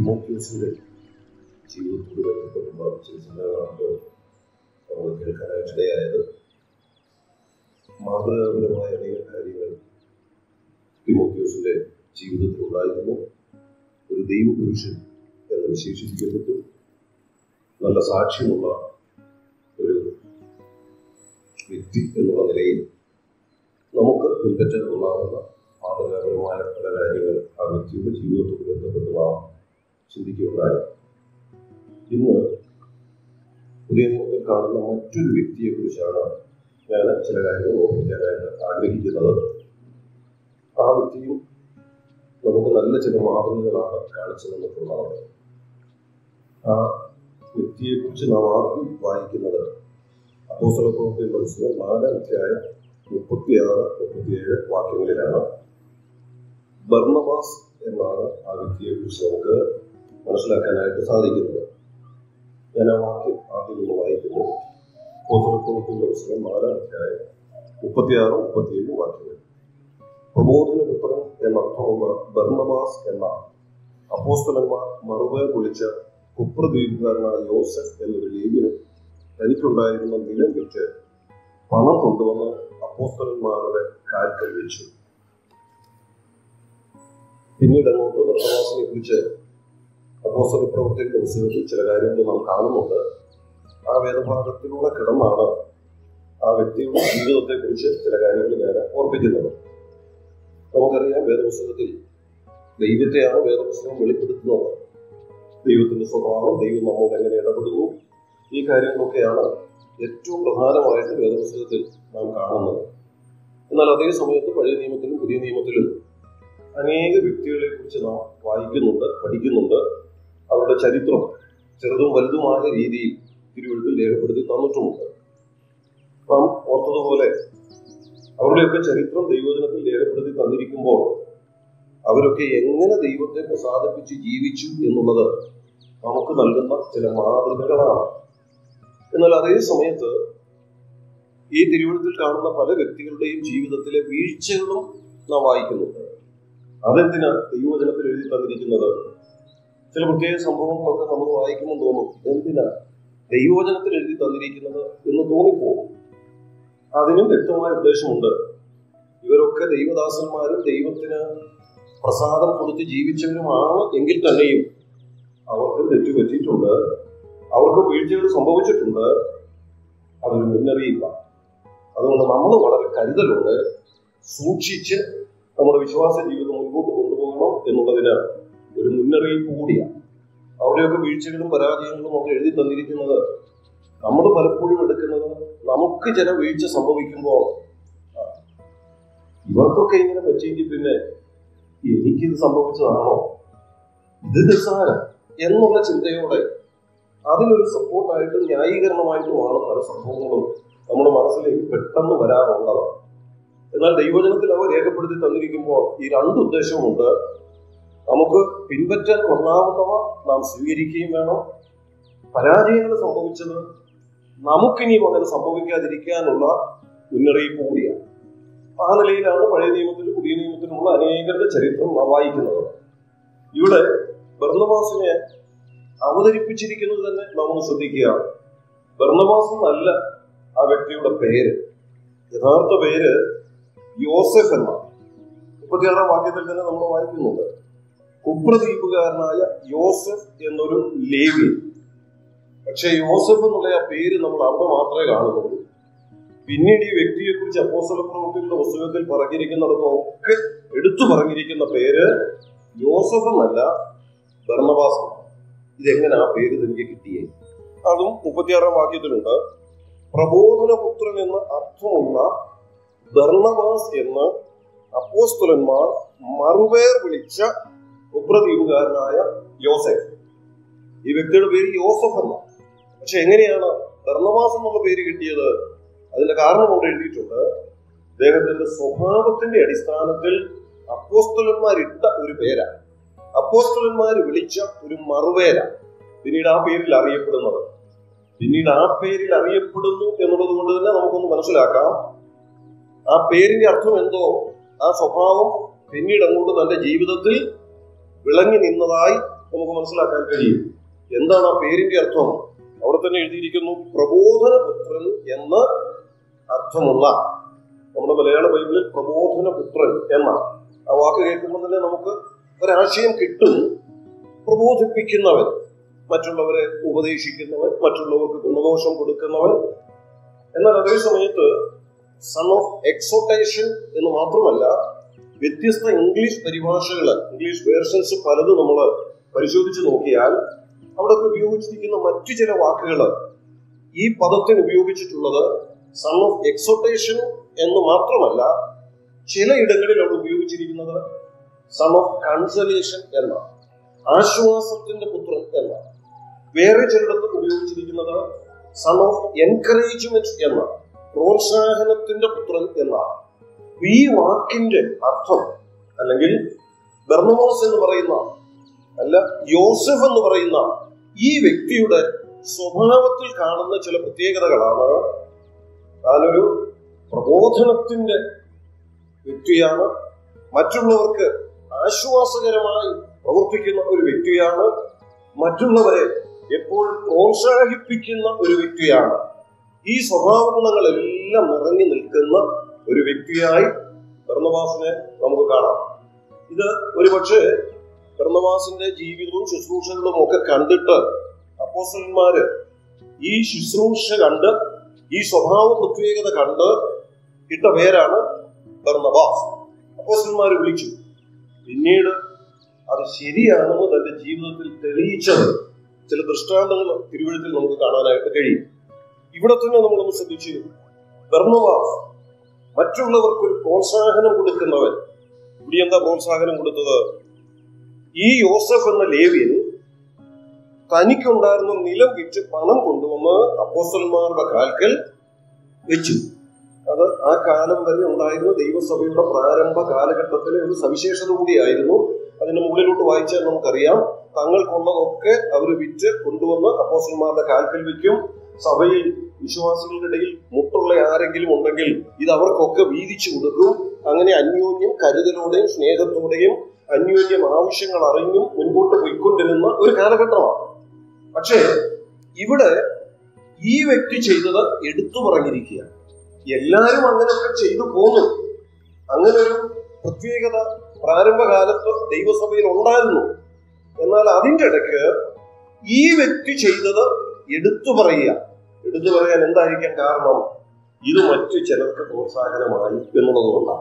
തിമോത്യോസിന്റെ ജീവിതത്തോട് ബന്ധപ്പെട്ടുള്ള ചില ചിന്തകളാണ് നമ്മൾ കേൾക്കാനായിട്ടിടയായത് മാതൃകാപരമായ അനേക കാര്യങ്ങൾ തിമോത്യോസിന്റെ ജീവിതത്തിൽ ഉണ്ടായിരുന്നു ഒരു ദൈവപുരുഷൻ എന്ന് വിശേഷിപ്പിക്കപ്പെട്ടു നല്ല സാക്ഷ്യമുള്ള ഒരു വ്യക്തി എന്നുള്ള നിലയിൽ നമുക്ക് പിൻപറ്റാൻ കൊള്ളാവുന്ന മാതൃകാപരമായ പല കാര്യങ്ങൾ ആ വ്യക്തിയുടെ ജീവിതത്തോട് ബന്ധപ്പെട്ട് നാം ചിന്തിക്കുകയുണ്ടായി ഇന്ന് പുതിയ നിയമത്തിൽ കാണുന്ന മറ്റൊരു വ്യക്തിയെ കുറിച്ചാണ് ഞാൻ ചില കാര്യങ്ങൾ ഓർമ്മിക്കാനായിട്ട് ആഗ്രഹിക്കുന്നത് ആ വ്യക്തിയും നമുക്ക് നല്ല ചില മാതൃകകളാണ് കാണിച്ചു തന്നിട്ടുള്ളത് ആ വ്യക്തിയെ കുറിച്ച് നാം ആദ്യം വായിക്കുന്നത് അപ്പോസ്തല പ്രവൃത്തിയുടെ പുസ്തകം നാലാം അധ്യായം മുപ്പത്തിയാറ് മുപ്പത്തിയേഴ് വാക്യങ്ങളിലാണ് ബർണബാസ് എന്നാണ് ആ വ്യക്തിയെ കുറിച്ച് നമുക്ക് മനസ്സിലാക്കാനായിട്ട് സാധിക്കുന്നത് ഞാൻ ആ വാക്യം ആദ്യം ഒന്ന് വായിക്കുന്നു അപ്പോസ്തല പ്രവൃത്തിയുടെ പുസ്തകം നാലാം അധ്യായം മുപ്പത്തിയാറ് മുപ്പത്തിയേഴ് വാക്യങ്ങൾ പ്രബോധന പുത്രൻ എന്നർത്ഥമുള്ള ബർണബാസ് എന്ന അപ്പോസ്തലന്മാർ മറുപേർ വിളിച്ച കുപ്രദ്വീപുകാരനായ യോസഫ് എന്നൊരു ലേഖ്യനും തനിക്കുണ്ടായിരുന്ന നിലം വിറ്റ് പണം കൊണ്ടുവന്ന് അപ്പോസ്തലന്മാരുടെ കാൽക്കൽ വെച്ചു പിന്നീട് അങ്ങോട്ട് ബർണബാസിനെ കുറിച്ച് അപ്പോസ്തല പ്രവൃത്തിയുടെ പുസ്തകത്തിൽ ചില കാര്യങ്ങൾ നാം കാണുന്നുണ്ട് ആ വേദഭാഗത്തിലൂടെ കിടന്നാണ് ആ വ്യക്തിയുടെ ജീവിതത്തെ കുറിച്ച് ചില കാര്യങ്ങൾ ഞാൻ ഓർപ്പിക്കുന്നത് നമുക്കറിയാം വേദപുസ്തകത്തിൽ ദൈവത്തെയാണ് വേദപുസ്തകം വെളിപ്പെടുത്തുന്നത് ദൈവത്തിന്റെ സ്വഭാവം ദൈവം നമ്മോട് എങ്ങനെ ഇടപെടുന്നു ഈ കാര്യങ്ങളൊക്കെയാണ് ഏറ്റവും പ്രധാനമായിട്ട് വേദപുസ്തകത്തിൽ നാം കാണുന്നത് എന്നാൽ അതേ സമയത്ത് പഴയ നിയമത്തിലും പുതിയ നിയമത്തിലും അനേക വ്യക്തികളെ കുറിച്ച് നാം വായിക്കുന്നുണ്ട് പഠിക്കുന്നുണ്ട് അവരുടെ ചരിത്രം ചെറുതും വലുതുമായ രീതിയിൽ തിരുവഴുത്തിൽ രേഖപ്പെടുത്തി തന്നിട്ടുമുണ്ട് നാം ഓർത്തതുപോലെ അവരുടെയൊക്കെ ചരിത്രം ദൈവജനത്തിൽ രേഖപ്പെടുത്തി തന്നിരിക്കുമ്പോൾ അവരൊക്കെ എങ്ങനെ ദൈവത്തെ പ്രസാദിപ്പിച്ച് ജീവിച്ചു എന്നുള്ളത് നമുക്ക് നൽകുന്ന ചില മാതൃകകളാണ് എന്നാൽ അതേ സമയത്ത് ഈ തിരുവഴുത്തിൽ കാണുന്ന പല വ്യക്തികളുടെയും ജീവിതത്തിലെ വീഴ്ചകളും നാം വായിക്കുന്നുണ്ട് അതെന്തിനാ ദൈവവചനത്തിൽ എഴുതി തന്നിരിക്കുന്നത് ചില പ്രത്യേക സംഭവങ്ങളൊക്കെ നമ്മൾ വായിക്കുമ്പോൾ തോന്നും എന്തിനാ ദൈവവചനത്തിൽ എഴുതി തന്നിരിക്കുന്നത് എന്ന് തോന്നിപ്പോകും അതിനും വ്യക്തമായ ഉദ്ദേശമുണ്ട് ഇവരൊക്കെ ദൈവദാസന്മാരും ദൈവത്തിന് പ്രസാദം കൊടുത്ത് ജീവിച്ചവരുമാണ് എങ്കിൽ തന്നെയും അവർക്ക് തെറ്റുപറ്റിയിട്ടുണ്ട് അവർക്ക് വീഴ്ചകൾ സംഭവിച്ചിട്ടുണ്ട് അതൊരു മുന്നറിയിപ്പാണ് അതുകൊണ്ട് നമ്മൾ വളരെ കരുതലോടെ സൂക്ഷിച്ച് നമ്മുടെ വിശ്വാസ ജീവിതം മുൻപോട്ട് കൊണ്ടുപോകണം എന്നുള്ളതിന് ഒരു മുന്നറിയിപ്പ് കൂടിയാണ് അവരുടെയൊക്കെ വീഴ്ചകളും പരാജയങ്ങളും ഒക്കെ എഴുതി തന്നിരിക്കുന്നത് നമ്മൾ പലപ്പോഴും എടുക്കുന്നത് നമുക്ക് ചില വീഴ്ച സംഭവിക്കുമ്പോൾ ആ, ഇവർക്കൊക്കെ ഇങ്ങനെ പറ്റിയെങ്കിൽ പിന്നെ എനിക്കിത് സംഭവിച്ചതാണോ ഇത് നിസ്സാരം എന്നുള്ള ചിന്തയോടെ അതിനൊരു സപ്പോർട്ടായിട്ടും ന്യായീകരണമായിട്ടുമാണ് പല സംഭവങ്ങളും നമ്മുടെ മനസ്സിലേക്ക് പെട്ടെന്ന് വരാറുള്ളത് എന്നാൽ ദൈവജനത്തിൽ അവ രേഖപ്പെടുത്തി തന്നിരിക്കുമ്പോൾ ഈ രണ്ട് ഉദ്ദേശവുമുണ്ട് നമുക്ക് പിൻപറ്റാൻ കൊള്ളാവുന്നവ നാം സ്വീകരിക്കുകയും വേണം പരാജയങ്ങൾ സംഭവിച്ചത് നമുക്കിനിയും അങ്ങനെ സംഭവിക്കാതിരിക്കാനുള്ള മുന്നറിയിപ്പ് കൂടിയാണ് ആ നിലയിലാണ് പഴയ നിയമത്തിലും പുതിയ നിയമത്തിലുമുള്ള അനേകരുടെ ചരിത്രം നാം വായിക്കുന്നത് ഇവിടെ ബർണബാസിനെ അവതരിപ്പിച്ചിരിക്കുന്നത് തന്നെ നാം ഒന്ന് ശ്രദ്ധിക്കുകയാണ് ബർണബാസ് എന്നല്ല ആ വ്യക്തിയുടെ പേര് യഥാർത്ഥ പേര് യോസെഫ് എന്നാണ് മുപ്പത്തിയാറാം വാക്യത്തിൽ തന്നെ നമ്മൾ വായിക്കുന്നുണ്ട് കുപ്രദ്വീപുകാരനായ യോസെഫ് എന്നൊരു ലേവി പക്ഷെ യോസെഫ് എന്നുള്ള ആ പേര് നമ്മൾ അവിടെ മാത്രമേ കാണുന്നുള്ളൂ പിന്നീട് ഈ വ്യക്തിയെ കുറിച്ച് അപ്പോസ്തല പ്രവൃത്തികളുടെ പുസ്തകത്തിൽ പറഞ്ഞിരിക്കുന്നിടത്തൊക്കെ എടുത്തു പറഞ്ഞിരിക്കുന്ന പേര് യോസഫ് എന്നല്ല ബർണബാസ് എന്നാണ്. ഇതെങ്ങനെ ആ പേര് തനിക്ക് കിട്ടിയേ അതും മുപ്പത്തിയാറാം വാക്യത്തിലുണ്ട് പ്രബോധനപുത്രൻ എന്ന അർത്ഥമുള്ള ബർണബാസ് എന്ന അപ്പോസ്തലന്മാർ മറുപേർ വിളിച്ച ഉപ്രദ്വീപുകാരനായ യോസെഫ് ഈ വ്യക്തിയുടെ പേര് യോസഫ് എന്നാണ് പക്ഷെ എങ്ങനെയാണ് ബർണബാസ് എന്നുള്ള പേര് കിട്ടിയത് അതിന്റെ കാരണം അവിടെ എഴുതിയിട്ടുണ്ട് അദ്ദേഹത്തിന്റെ സ്വഭാവത്തിന്റെ അടിസ്ഥാനത്തിൽ അപ്പോസ്തലന്മാരിട്ട ഒരു പേരാണ് അപ്പോസ്തലന്മാർ വിളിച്ച ഒരു മറുപേര പിന്നീട് ആ പേരിൽ അറിയപ്പെടുന്നത് പിന്നീട് ആ പേരിൽ അറിയപ്പെടുന്നു എന്നുള്ളത് കൊണ്ട് തന്നെ നമുക്കൊന്ന് മനസ്സിലാക്കാം ആ പേരിന്റെ അർത്ഥം എന്തോ ആ സ്വഭാവം പിന്നീട് അങ്ങോട്ട് തന്റെ ജീവിതത്തിൽ വിളങ്ങി നിന്നതായി നമുക്ക് മനസ്സിലാക്കാൻ കഴിയും എന്താണ് ആ പേരിന്റെ അർത്ഥം അവിടെ തന്നെ എഴുതിയിരിക്കുന്നു പ്രബോധന പുത്രൻ എന്ന അർത്ഥമുള്ള നമ്മുടെ മലയാള ബൈബിളിൽ പ്രബോധന പുത്രൻ എന്ന ആ വാക്ക് കേൾക്കുമ്പോൾ തന്നെ നമുക്ക് ഒരാശയം കിട്ടും പ്രബോധിപ്പിക്കുന്നവൻ മറ്റുള്ളവരെ ഉപദേശിക്കുന്നവൻ മറ്റുള്ളവർക്ക് ഗുണദോഷം കൊടുക്കുന്നവൻ എന്നാൽ അതേ സമയത്ത് സൺ ഓഫ് എക്സോട്ടേഷൻ എന്ന് മാത്രമല്ല വ്യത്യസ്ത ഇംഗ്ലീഷ് പരിഭാഷകൾ ഇംഗ്ലീഷ് വേർഷൻസ് പലതും നമ്മൾ പരിശോധിച്ച് നോക്കിയാൽ അവിടെ ഉപയോഗിച്ചിരിക്കുന്ന മറ്റു ചില വാക്കുകൾ ഈ പദത്തിന് ഉപയോഗിച്ചിട്ടുള്ളത് സൺ ഓഫ് എക്സോട്ടേഷൻ എന്ന് മാത്രമല്ല ചിലയിടങ്ങളിൽ അവിടെ ഉപയോഗിച്ചിരിക്കുന്നത് സൺ ഓഫ് കൺസലേഷൻ എന്ന ആശ്വാസത്തിന്റെ പുത്രൻ എന്ന വേറെ ചിലയിടത്ത് ഉപയോഗിച്ചിരിക്കുന്നത് സൺ ഓഫ് എൻകറേജ്മെന്റ് എന്ന പ്രോത്സാഹനത്തിന്റെ പുത്രൻ എന്നാണ് ഈ വാക്കിന്റെ അർത്ഥം അല്ലെങ്കിൽ ബർണമോസ് എന്ന് പറയുന്ന അല്ല യോസഫ് എന്ന് പറയുന്ന ഈ വ്യക്തിയുടെ സ്വഭാവത്തിൽ കാണുന്ന ചില പ്രത്യേകതകളാണ് താനൊരു പ്രബോധനത്തിന്റെ വ്യക്തിയാണ് മറ്റുള്ളവർക്ക് ആശ്വാസകരമായി പ്രവർത്തിക്കുന്ന ഒരു വ്യക്തിയാണ് മറ്റുള്ളവരെ എപ്പോഴും പ്രോത്സാഹിപ്പിക്കുന്ന ഒരു വ്യക്തിയാണ് ഈ സ്വഭാവ ഗുണങ്ങളെല്ലാം നിറഞ്ഞു നിൽക്കുന്ന ഒരു വ്യക്തിയായി ഭരണവാസിനെ നമുക്ക് കാണാം ഇത് ഒരുപക്ഷെ ഭരണവാസിന്റെ ജീവിതവും ശുശ്രൂഷകളും ഒക്കെ കണ്ടിട്ട് അപ്പോസ്റ്റന്മാര് ഈ ശുശ്രൂഷ കണ്ട് ഈ സ്വഭാവ പ്രത്യേകത കണ്ട് ഇട്ട പേരാണ് ബർണബാസ് അപ്പോസ്റ്റന്മാര് വിളിച്ചു പിന്നീട് അത് ശരിയാണെന്ന് തന്റെ ജീവിതത്തിൽ തെളിയിച്ചത് ചില ദൃഷ്ടാന്തങ്ങൾ തിരുവഴുത്തിൽ നമുക്ക് കാണാനായിട്ട് കഴിയും ഇവിടെ തന്നെ നമ്മളൊന്ന് ശ്രദ്ധിച്ചു ബർണവാസ് മറ്റുള്ളവർക്ക് ഒരു പ്രോത്സാഹനം കൊടുക്കുന്നവൻ ഇവിടെ എന്താ പ്രോത്സാഹനം കൊടുത്തത് ഈ യോസഫ് എന്ന ലേവ്യൻ തനിക്കുണ്ടായിരുന്ന നിലം വിറ്റ് പണം കൊണ്ടുവന്ന് അപ്പോസ്റ്റന്മാരുടെ കാൽക്കൽ വെച്ചു അത് ആ കാലം വരെ ഉണ്ടായിരുന്ന ദൈവസഭയുടെ പ്രാരംഭ കാലഘട്ടത്തിലെ ഒരു സവിശേഷത കൂടിയായിരുന്നു അതിന്റെ മുകളിലോട്ട് വായിച്ചാൽ നമുക്കറിയാം തങ്ങൾക്കുള്ളതൊക്കെ അവർ വിറ്റ് കൊണ്ടുവന്ന് അപ്പോസ്റ്റന്മാരുടെ കാൽക്കൽ വെക്കും സഭയിൽ വിശ്വാസികളുടെ ഇടയിൽ മുട്ടുള്ള ആരെങ്കിലും ഉണ്ടെങ്കിൽ ഇത് അവർക്കൊക്കെ വീതിച്ചു കൊടുക്കും അങ്ങനെ അന്യോന്യം കരുതലോടെയും സ്നേഹത്തോടെയും അന്യോന്യം ആവശ്യങ്ങൾ അറിഞ്ഞും മുൻപോട്ട് പോയിക്കൊണ്ടിരുന്ന ഒരു കാലഘട്ടമാണ് പക്ഷേ ഇവിടെ ഈ വ്യക്തി ചെയ്തത് എടുത്തു പറഞ്ഞിരിക്കുകയാണ് എല്ലാവരും അങ്ങനെയൊക്കെ ചെയ്തു പോന്നു അങ്ങനെ ഒരു പ്രത്യേകത പ്രാരംഭകാലത്ത് ദൈവസഭയിൽ ഉണ്ടായിരുന്നു എന്നാൽ അതിൻ്റെ ഇടയ്ക്ക് ഈ വ്യക്തി ചെയ്തത് എടുത്തു പറയുക എടുത്തു പറയാൻ എന്തായിരിക്കാം കാരണം ഇത് മറ്റു ചിലർക്ക് പ്രോത്സാഹനമായി എന്നുള്ളത് കൊണ്ടാണ്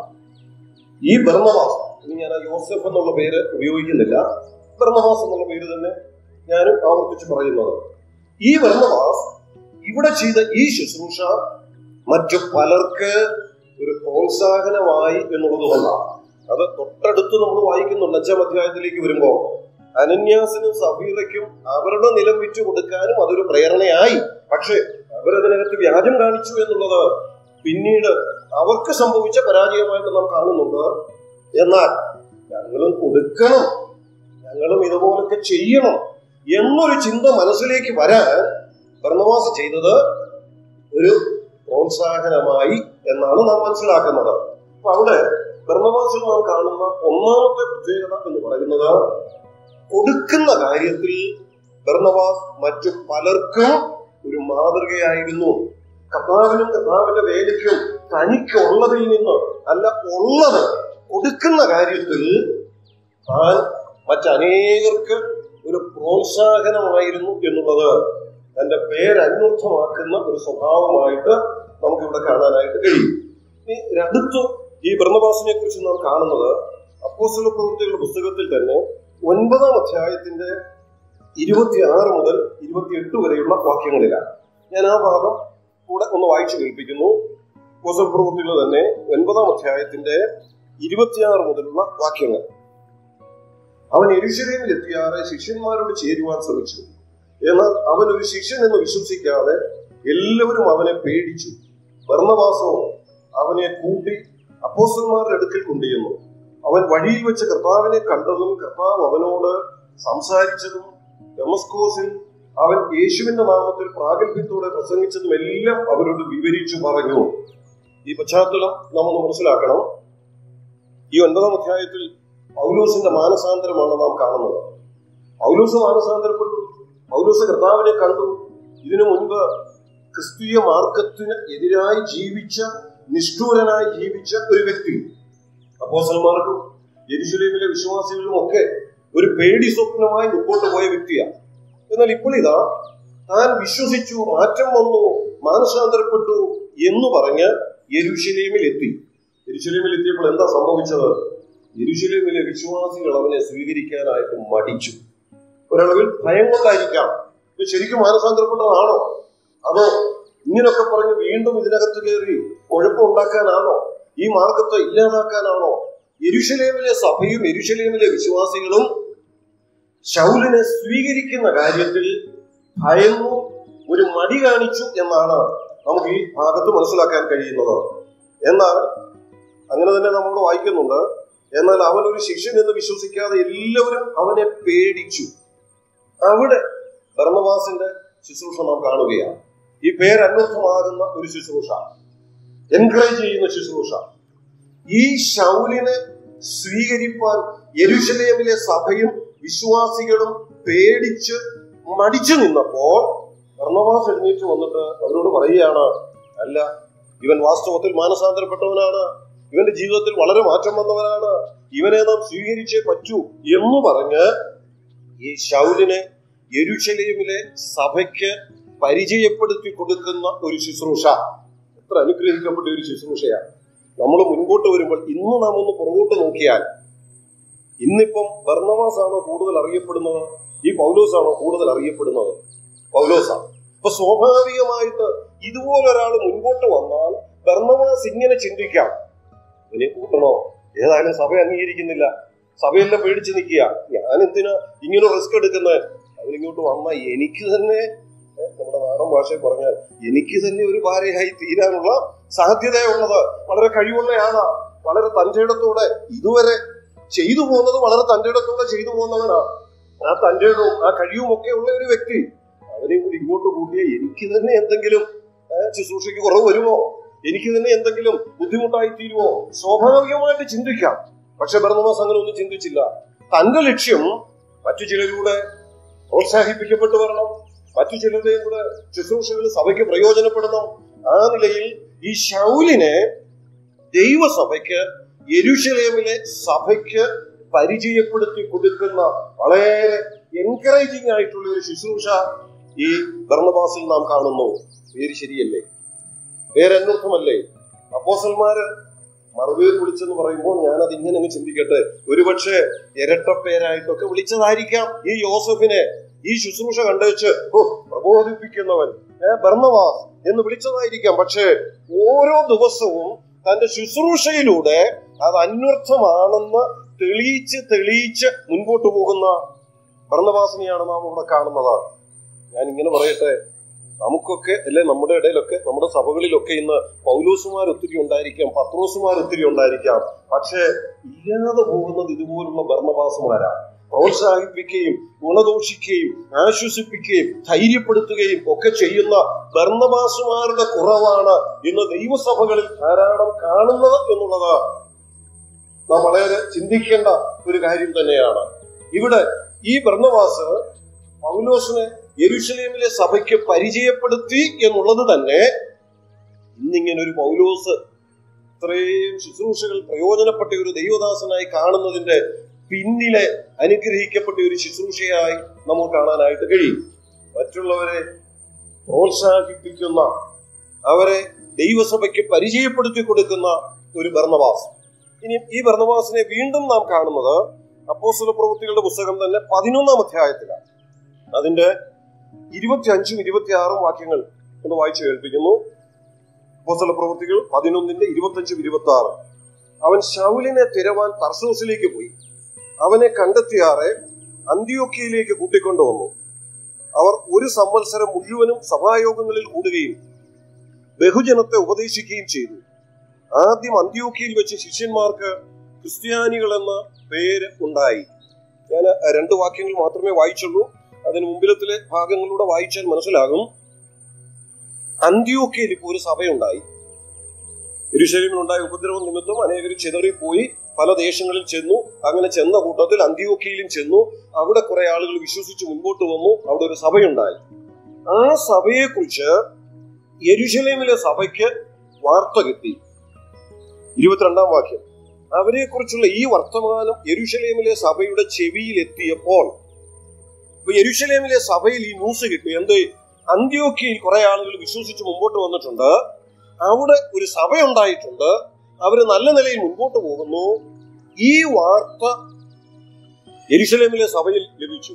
ഈ ബർണവാസ് ഇനി ഞാൻ ആ യോസഫ് എന്നുള്ള പേര് ഉപയോഗിക്കുന്നില്ല ബർണവാസ് എന്നുള്ള പേര് തന്നെ ഞാനും ആവർത്തിച്ച് പറയുന്നത് ഈ ബർണവാസ് ഇവിടെ ചെയ്ത ഈ ശുശ്രൂഷ മറ്റു പലർക്ക് ഒരു പ്രോത്സാഹനമായി എന്നുള്ളത് കൊണ്ടാണ് അത് തൊട്ടടുത്ത് നമ്മൾ വായിക്കുന്നുണ്ട് അഞ്ചാം അധ്യായത്തിലേക്ക് വരുമ്പോൾ അനന്യാസിനും സഫീറയ്ക്കും അവരുടെ നിലം വിറ്റു കൊടുക്കാനും അതൊരു പ്രേരണയായി പക്ഷേ അവരതിനകത്ത് വ്യാജം കാണിച്ചു എന്നുള്ളത് പിന്നീട് അവർക്ക് സംഭവിച്ച പരാജയമായിട്ട് നാം കാണുന്നുണ്ട് എന്നാൽ ഞങ്ങളും കൊടുക്കണം ഞങ്ങളും ഇതുപോലൊക്കെ ചെയ്യണം എന്നൊരു ചിന്ത മനസ്സിലേക്ക് വരാൻ ഭരണവാസി ചെയ്തത് ഒരു പ്രോത്സാഹനമായി എന്നാണ് നാം മനസ്സിലാക്കുന്നത് അപ്പൊ അവിടെ ഭരണവാസിൽ നാം കാണുന്ന ഒന്നാമത്തെ പ്രത്യേകത എന്ന് പറയുന്നത് കൊടുക്കുന്ന കാര്യത്തിൽ ഭരണവാസ് മറ്റു പലർക്കും ഒരു മാതൃകയായിരുന്നു കർത്താവിനും കർത്താവിന്റെ വേലയ്ക്കും തനിക്കുള്ളതിൽ നിന്ന് അല്ല ഉള്ളത് കൊടുക്കുന്ന കാര്യത്തിൽ താൻ മറ്റനേകർക്ക് ഒരു പ്രോത്സാഹനമായിരുന്നു എന്നുള്ളത് തന്റെ പേരന്വർത്ഥമാക്കുന്ന ഒരു സ്വഭാവമായിട്ട് നമുക്കിവിടെ കാണാനായിട്ട് കഴിയും ഇനി അടുത്ത് ഈ ബ്രഹ്മവാസിനെ കുറിച്ച് നാം കാണുന്നത് അപ്പോസ്തല പ്രവൃത്തികളുടെ പുസ്തകത്തിൽ തന്നെ ഒൻപതാം അധ്യായത്തിന്റെ ഇരുപത്തിയാറ് മുതൽ ഇരുപത്തിയെട്ട് വരെയുള്ള വാക്യങ്ങളിലാണ് ഞാൻ ആ ഭാഗം കൂടെ ഒന്ന് വായിച്ചു കേൾപ്പിക്കുന്നു അപ്പോസ്തല പ്രവൃത്തികൾ തന്നെ ഒൻപതാം അധ്യായത്തിന്റെ ഇരുപത്തിയാറ് മുതലുള്ള വാക്യങ്ങൾ അവൻ എരുശലേമിൽ എത്തിയാറെ ശിഷ്യന്മാരോട് ചേരുവാൻ ശ്രമിച്ചു എന്നാൽ അവൻ ഒരു ശിഷ്യൻ എന്ന് വിശ്വസിക്കാതെ എല്ലാവരും അവനെ പേടിച്ചു ഭർണവാസോ അവനെ കൂട്ടി അപ്പോസ്റ്റന്മാരുടെ അടുക്കൽ കൊണ്ടുചെന്നു അവൻ വഴിയിൽ വെച്ച് കർത്താവിനെ കണ്ടതും കർത്താവ് അവനോട് സംസാരിച്ചതും ഡെമസ്കോസിൽ അവൻ യേശുവിന്റെ നാമത്തിൽ പ്രാഗൽഭ്യത്തോടെ പ്രസംഗിച്ചതും എല്ലാം അവരോട് വിവരിച്ചു പറഞ്ഞു ഈ പശ്ചാത്തലം നാം ഒന്ന് മനസ്സിലാക്കണം ഈ ഒൻപതാം അധ്യായത്തിൽ പൗലോസിന്റെ മാനസാന്തരമാണ് നാം കാണുന്നത് പൗലോസ് മാനസാന്തരപ്പെട്ടു പൗലോസ് കർത്താവിനെ കണ്ടു ഇതിനു മുൻപ് ക്രിസ്തീയ മാർഗത്തിന് എതിരായി ജീവിച്ച നിഷ്ഠൂരനായി ജീവിച്ച ഒരു വ്യക്തി അപ്പോസന്മാർക്കും യെരുശലേമിലെ വിശ്വാസികളിലും ഒക്കെ ഒരു പേടി സ്വപ്നമായി മുമ്പോട്ട് പോയ വ്യക്തിയാണ് എന്നാൽ ഇപ്പോൾ ഇതാ താൻ വിശ്വസിച്ചു മാറ്റം വന്നു മാനസാന്തരപ്പെട്ടു എന്ന് പറഞ്ഞ് യെരുശലേമിൽ എത്തി യെരുശലേമിൽ എത്തിയപ്പോൾ എന്താ സംഭവിച്ചത് യെരുശലേമിലെ വിശ്വാസികൾ അവനെ സ്വീകരിക്കാനായിട്ട് മടിച്ചു ഒരളവിൽ ഭയം കൊണ്ടായിരിക്കാം ഇത് ശരിക്കും മാനസാന്തരപ്പെട്ടതാണോ അതോ ഇങ്ങനൊക്കെ പറഞ്ഞ് വീണ്ടും ഇതിനകത്ത് കയറി കുഴപ്പമുണ്ടാക്കാനാണോ ഈ മാർഗത്തെ ഇല്ലാതാക്കാനാണോ യെരുശലേമിലെ സഭയും യെരുശലേമിലെ വിശ്വാസികളും ശൗലിനെ സ്വീകരിക്കുന്ന കാര്യത്തിൽ ഭയന്നു ഒരു മടി കാണിച്ചു എന്നാണ് നമുക്ക് ഈ ഭാഗത്ത് മനസ്സിലാക്കാൻ കഴിയുന്നത് എന്നാൽ അങ്ങനെ തന്നെ നമ്മളോട് വായിക്കുന്നുണ്ട് എന്നാൽ അവൻ ഒരു ശിഷ്യൻ എന്ന് വിശ്വസിക്കാതെ എല്ലാവരും അവനെ പേടിച്ചു അവിടെ ഭരണവാസിന്റെ ശുശ്രൂഷ നാം കാണുകയാണ് ഈ പേരന്വർത്ഥമാകുന്ന ഒരു ശുശ്രൂഷ എൻകറേജ് ചെയ്യുന്ന ശുശ്രൂഷ ഈ ശൗലിനെ സ്വീകരിപ്പാൻ യെരുശലേമിലെ സഭയും വിശ്വാസികളും പേടിച്ച് മടിച്ചു നിന്നപ്പോൾ ഭരണവാസ് എഴുന്നേറ്റ് വന്നിട്ട് അവരോട് പറയുകയാണ് അല്ല ഇവൻ വാസ്തവത്തിൽ മാനസാന്തരപ്പെട്ടവനാണ് ഇവന്റെ ജീവിതത്തിൽ വളരെ മാറ്റം വന്നവനാണ് ഇവനെ നാം സ്വീകരിച്ചേ പറ്റൂ എന്ന് പറഞ്ഞ് ഈ ശൗലിനെ യെരുശലേമിലെ സഭയ്ക്ക് പരിചയപ്പെടുത്തി കൊടുക്കുന്ന ഒരു ശുശ്രൂഷ എത്ര അനുഗ്രഹിക്കപ്പെട്ട ഒരു ശുശ്രൂഷയാണ് നമ്മൾ മുൻപോട്ട് വരുമ്പോൾ ഇന്ന് നാം ഒന്ന് പുറകോട്ട് നോക്കിയാൽ ഇന്നിപ്പം ബർണവാസ് ആണോ കൂടുതൽ അറിയപ്പെടുന്നത് ഈ പൗലോസ് ആണോ കൂടുതൽ അറിയപ്പെടുന്നത് പൗലോസാണ് അപ്പൊ സ്വാഭാവികമായിട്ട് ഇതുപോലെ ഒരാൾ മുൻപോട്ട് വന്നാൽ ബർണവാസ് ഇങ്ങനെ ചിന്തിക്കാം ഇവനെ കൂട്ടണോ ഏതായാലും സഭ അംഗീകരിക്കുന്നില്ല സഭയെല്ലാം പേടിച്ച് നിൽക്കുക ഞാൻ എന്തിനാ ഇങ്ങനെ റിസ്ക് എടുക്കുന്നത് അവരിങ്ങോട്ട് വന്നാൽ എനിക്ക് തന്നെ ഏ, നമ്മുടെ നാടൻ ഭാഷയിൽ പറഞ്ഞാൽ എനിക്ക് തന്നെ ഒരു ഭാര്യയായി തീരാനുള്ള സാധ്യതയുള്ളത് വളരെ കഴിവുള്ളയാണ് വളരെ തന്റെ ഇടത്തോടെ ഇതുവരെ ചെയ്തു പോകുന്നത് വളരെ തന്റെ ഇടത്തോടെ ചെയ്തു പോകുന്നവനാണ് ആ തന്റെ ഇടവും ആ കഴിവും ഒക്കെ ഉള്ള ഒരു വ്യക്തി അവരെയും കൂടി ഇങ്ങോട്ട് കൂട്ടിയ എനിക്ക് തന്നെ എന്തെങ്കിലും ഏ, ശുശ്രൂഷയ്ക്ക് കുറവ് വരുമോ എനിക്ക് തന്നെ എന്തെങ്കിലും ബുദ്ധിമുട്ടായി തീരുമോ സ്വാഭാവികമായിട്ട് ചിന്തിക്കാം പക്ഷെ ഭരണമാസ് അങ്ങനെ ഒന്നും ചിന്തിച്ചില്ല തന്റെ ലക്ഷ്യം മറ്റു ചിലരുടെ പ്രോത്സാഹിപ്പിക്കപ്പെട്ടു വരണം മറ്റു ചിലരുടെയും കൂടെ ശുശ്രൂഷകൾ സഭയ്ക്ക് പ്രയോജനപ്പെടണം ആ നിലയിൽ ഈ ശൗലിനെ ദൈവസഭയ്ക്ക് യെരുശലേമിലെ സഭയ്ക്ക് പരിചയപ്പെടുത്തി കൊടുക്കുന്ന വളരെ എൻകറേജിംഗ് ആയിട്ടുള്ള ഒരു ശുശ്രൂഷ ഈ ഭരണവാസിൽ നാം കാണുന്നു പേര് ശരിയല്ലേ പേരന്വർത്ഥമല്ലേ അപ്പോസന്മാര് മറുപേര് വിളിച്ചെന്ന് പറയുമ്പോൾ ഞാനത് ഇങ്ങനെ അങ്ങ് ചിന്തിക്കട്ടെ ഒരുപക്ഷെ ഇരട്ടപ്പേരായിട്ടൊക്കെ വിളിച്ചതായിരിക്കാം ഈ യോസഫിനെ ഈ ശുശ്രൂഷ കണ്ടുവച്ച് ഓ പ്രബോധിപ്പിക്കുന്നവൻ ഏ ഭർണവാസ് എന്ന് വിളിച്ചതായിരിക്കാം പക്ഷേ ഓരോ ദിവസവും തന്റെ ശുശ്രൂഷയിലൂടെ അത് അന്വർത്ഥമാണെന്ന് തെളിയിച്ച് തെളിയിച്ച് മുൻപോട്ട് പോകുന്ന ഭർണവാസിനെയാണ് നാം ഇവിടെ കാണുന്നത് ഞാൻ ഇങ്ങനെ പറയട്ടെ നമുക്കൊക്കെ അല്ലെ നമ്മുടെ ഇടയിലൊക്കെ നമ്മുടെ സഭകളിലൊക്കെ ഇന്ന് പൗലോസുമാർ ഒത്തിരി ഉണ്ടായിരിക്കാം പത്രോസുമാർ ഒത്തിരി ഉണ്ടായിരിക്കാം പക്ഷേ ഇല്ലാതെ പോകുന്നത് ഇതുപോലുള്ള ഭരണവാസുമാരാണ് പ്രോത്സാഹിപ്പിക്കുകയും ഗുണദോഷിക്കുകയും ആശ്വസിപ്പിക്കുകയും ധൈര്യപ്പെടുത്തുകയും ഒക്കെ ചെയ്യുന്ന ഭരണവാസുമാരുടെ കുറവാണ് ഇന്ന് ദൈവസഭകളിൽ ധാരാളം കാണുന്നത് എന്നുള്ളത് നാം വളരെ ചിന്തിക്കേണ്ട ഒരു കാര്യം തന്നെയാണ് ഇവിടെ ഈ ഭരണവാസ് പൗലോസിനെ യെരുഷലേമിലെ സഭയ്ക്ക് പരിചയപ്പെടുത്തി എന്നുള്ളത് തന്നെ ഇന്നിങ്ങനെ ഒരു പൗലോസ് ഇത്രയും ശുശ്രൂഷകൾ പ്രയോജനപ്പെട്ട ഒരു ദൈവദാസനായി കാണുന്നതിന്റെ പിന്നിലെ അനുഗ്രഹിക്കപ്പെട്ട ഒരു ശുശ്രൂഷയായി നമുക്ക് കാണാനായിട്ട് കഴിയും മറ്റുള്ളവരെ പ്രോത്സാഹിപ്പിക്കുന്ന അവരെ ദൈവസഭയ്ക്ക് പരിചയപ്പെടുത്തി കൊടുക്കുന്ന ഒരു ഭരണവാസ് ഇനി ഈ ഭരണവാസിനെ വീണ്ടും നാം കാണുന്നത് അപ്പോസ്തല പ്രവൃത്തികളുടെ പുസ്തകം തന്നെ പതിനൊന്നാം അധ്യായത്തിലാണ് അതിന്റെ ഇരുപത്തി അഞ്ചും ഇരുപത്തി ആറും വാക്യങ്ങൾ ഒന്ന് വായിച്ചു കേൾപ്പിക്കുന്നു അപ്പോസ്തല പ്രവൃത്തികൾ പതിനൊന്നിന്റെ ഇരുപത്തഞ്ചും ഇരുപത്തി ആറ് അവൻ ശൗലിനെ തിരവാൻ തർസോസിലേക്ക് പോയി അവനെ കണ്ടെത്തിയാറെ അന്ത്യോക്കിയയിലേക്ക് കൂട്ടിക്കൊണ്ടുവന്നു അവർ ഒരു സംവത്സരം മുഴുവനും സഭായോഗങ്ങളിൽ കൂടുകയും ബഹുജനത്തെ ഉപദേശിക്കുകയും ചെയ്തു ആദ്യം അന്ത്യോക്കിയിൽ വെച്ച് ശിഷ്യന്മാർക്ക് ക്രിസ്ത്യാനികൾ എന്ന പേര് ഉണ്ടായി ഞാൻ രണ്ട് വാക്യങ്ങൾ മാത്രമേ വായിച്ചുള്ളൂ അതിന് മുമ്പിലത്തിലെ ഭാഗങ്ങളിലൂടെ വായിച്ചാൽ മനസ്സിലാകും അന്ത്യോക്കയിൽ ഇപ്പോൾ ഒരു സഭയുണ്ടായി യെരൂശലേമിലുണ്ടായ ഉപദ്രവം നിമിത്തം അനേകർ ചിതറിപ്പോയി പല ദേശങ്ങളിൽ ചെന്നു അങ്ങനെ ചെന്ന കൂട്ടത്തിൽ അന്ത്യോക്കിയിലും ചെന്നു അവിടെ കുറെ ആളുകൾ വിശ്വസിച്ച് മുൻപോട്ട് വന്നു അവിടെ ഒരു സഭയുണ്ടായി ആ സഭയെക്കുറിച്ച് യെരുശലേമിലെ സഭയ്ക്ക് വാർത്ത കിട്ടി ഇരുപത്തിരണ്ടാം വാക്യം അവരെ കുറിച്ചുള്ള ഈ വർത്തമാനം യെരുശലേമിലെ സഭയുടെ ചെവിയിൽ എത്തിയപ്പോൾ ഇപ്പൊ യെരുശലേമിലെ സഭയിൽ ഈ ന്യൂസ് കിട്ടി എന്ത് അന്ത്യോക്കിയിൽ കുറെ ആളുകൾ വിശ്വസിച്ച് മുമ്പോട്ട് വന്നിട്ടുണ്ട് അവിടെ ഒരു സഭയുണ്ടായിട്ടുണ്ട് അവര് നല്ല നിലയിൽ മുൻപോട്ട് പോകുന്നു ഈ വാർത്ത എരിശലേമിലെ സഭയിൽ ലഭിച്ചു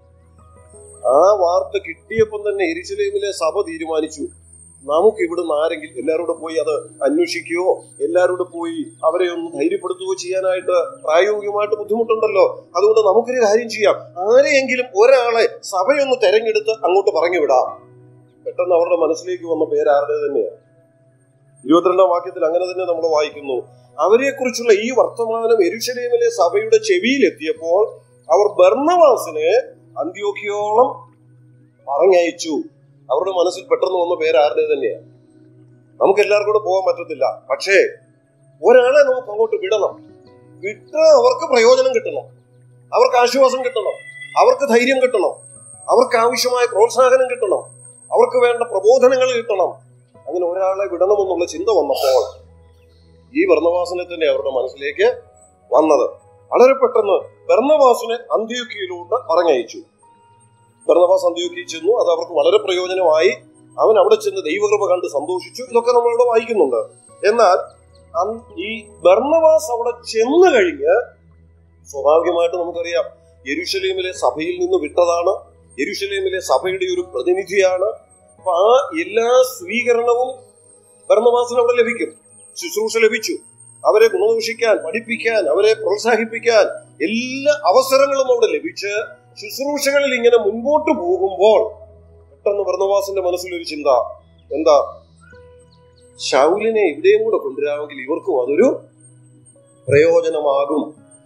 ആ വാർത്ത കിട്ടിയപ്പം തന്നെ എരിശലേമിലെ സഭ തീരുമാനിച്ചു നമുക്ക് ഇവിടുന്ന് ആരെങ്കിലും എല്ലാവരോടും പോയി അത് അന്വേഷിക്കുകയോ എല്ലാവരോടും പോയി അവരെ ഒന്ന് ധൈര്യപ്പെടുത്തുകയോ ചെയ്യാനായിട്ട് പ്രായോഗികമായിട്ട് ബുദ്ധിമുട്ടുണ്ടല്ലോ അതുകൊണ്ട് നമുക്കൊരു കാര്യം ചെയ്യാം ആരെയെങ്കിലും ഒരാളെ സഭയൊന്ന് തെരഞ്ഞെടുത്ത് അങ്ങോട്ട് പറഞ്ഞു വിടാം പെട്ടെന്ന് അവരുടെ മനസ്സിലേക്ക് വന്ന പേര് ആരുടെ തന്നെയാണ് ഇരുപത്തിരണ്ടാം വാക്യത്തിൽ അങ്ങനെ തന്നെ നമ്മൾ വായിക്കുന്നു അവരെക്കുറിച്ചുള്ള ഈ വർത്തമാനം എരുശലേമിലെ സഭയുടെ ചെവിയിൽ എത്തിയപ്പോൾ അവർ ബർണവാസിനെ അന്ത്യോക്കിയോളം പറഞ്ഞയച്ചു അവരുടെ മനസ്സിൽ പെട്ടെന്ന് വന്ന പേര് ആരുടെ തന്നെയാണ് നമുക്ക് എല്ലാവർക്കും കൂടെ പോകാൻ പറ്റത്തില്ല പക്ഷേ ഒരാളെ നമുക്ക് അങ്ങോട്ട് വിടണം വിട്ട് അവർക്ക് പ്രയോജനം കിട്ടണം അവർക്ക് ആശ്വാസം കിട്ടണം അവർക്ക് ധൈര്യം കിട്ടണം അവർക്ക് ആവശ്യമായ പ്രോത്സാഹനം കിട്ടണം അവർക്ക് വേണ്ട പ്രബോധനങ്ങൾ കിട്ടണം അങ്ങനെ ഒരാളെ വിടണമെന്നുള്ള ചിന്ത വന്നപ്പോൾ ഈ ഭർണവാസനെ തന്നെ അവരുടെ മനസ്സിലേക്ക് വന്നത് വളരെ പെട്ടെന്ന് ഭർണവാസിനെ അന്ത്യോക്കിയിലൂടെ പറഞ്ഞയച്ചു ഭർണവാസ് അന്ത്യോക്കി ചെന്നു അത് അവർക്ക് വളരെ പ്രയോജനമായി അവൻ അവിടെ ചെന്ന് ദൈവകൃപ കണ്ട് സന്തോഷിച്ചു ഇതൊക്കെ നമ്മളിവിടെ വായിക്കുന്നുണ്ട് എന്നാൽ അൻ- ഈ ഭർണവാസ് അവിടെ ചെന്ന് കഴിഞ്ഞ് സ്വാഭാവികമായിട്ട് നമുക്കറിയാം യെരുഷലേമിലെ സഭയിൽ നിന്ന് വിട്ടതാണ് യെരുഷലേമിലെ സഭയുടെ ഒരു പ്രതിനിധിയാണ് അപ്പൊ ആ എല്ലാ സ്വീകരണവും ഭരണവാസന് അവിടെ ലഭിക്കും ശുശ്രൂഷ ലഭിച്ചു അവരെ ഗുണദോഷിക്കാൻ പഠിപ്പിക്കാൻ അവരെ പ്രോത്സാഹിപ്പിക്കാൻ എല്ലാ അവസരങ്ങളും അവിടെ ലഭിച്ച് ശുശ്രൂഷകളിൽ ഇങ്ങനെ മുൻപോട്ട് പോകുമ്പോൾ പെട്ടെന്ന് ഭരണവാസന്റെ മനസ്സിലൊരു ചിന്ത എന്താ ശൗലിനെ ഇവിടെയും കൂടെ കൊണ്ടുവരാമെങ്കിൽ ഇവർക്കും അതൊരു പ്രയോജനമാകും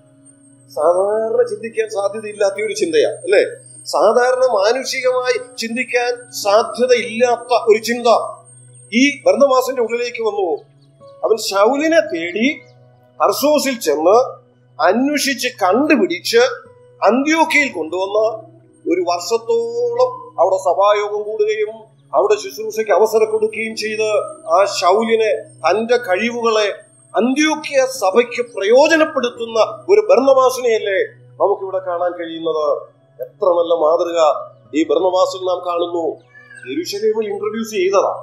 സാധാരണ ചിന്തിക്കാൻ സാധ്യതയില്ലാത്ത ഒരു ചിന്തയാണ് അല്ലെ സാധാരണ മാനുഷികമായി ചിന്തിക്കാൻ സാധ്യതയില്ലാത്ത ഒരു ചിന്ത ഈ ഭരണമാസന്റെ ഉള്ളിലേക്ക് വന്നു അവൻ ശൗലിനെ തേടി ഹർസോസിൽ ചെന്ന് അന്വേഷിച്ച് കണ്ടുപിടിച്ച് അന്ത്യോക്കയിൽ കൊണ്ടുവന്ന് ഒരു വർഷത്തോളം അവിടെ സഭായോഗം കൂടുകയും അവിടെ ശുശ്രൂഷയ്ക്ക് അവസരം കൊടുക്കുകയും ചെയ്ത് ആ ശൗലിനെ തന്റെ കഴിവുകളെ അന്ത്യോക്യ സഭയ്ക്ക് പ്രയോജനപ്പെടുത്തുന്ന ഒരു ഭരണവാസനയല്ലേ നമുക്കിവിടെ കാണാൻ കഴിയുന്നത് എത്ര നല്ല മാതൃക ഈ ഭരണവാസൻ നാം കാണുന്നു യെരുശലേമിൽ ഇൻട്രൊഡ്യൂസ് ചെയ്തതാ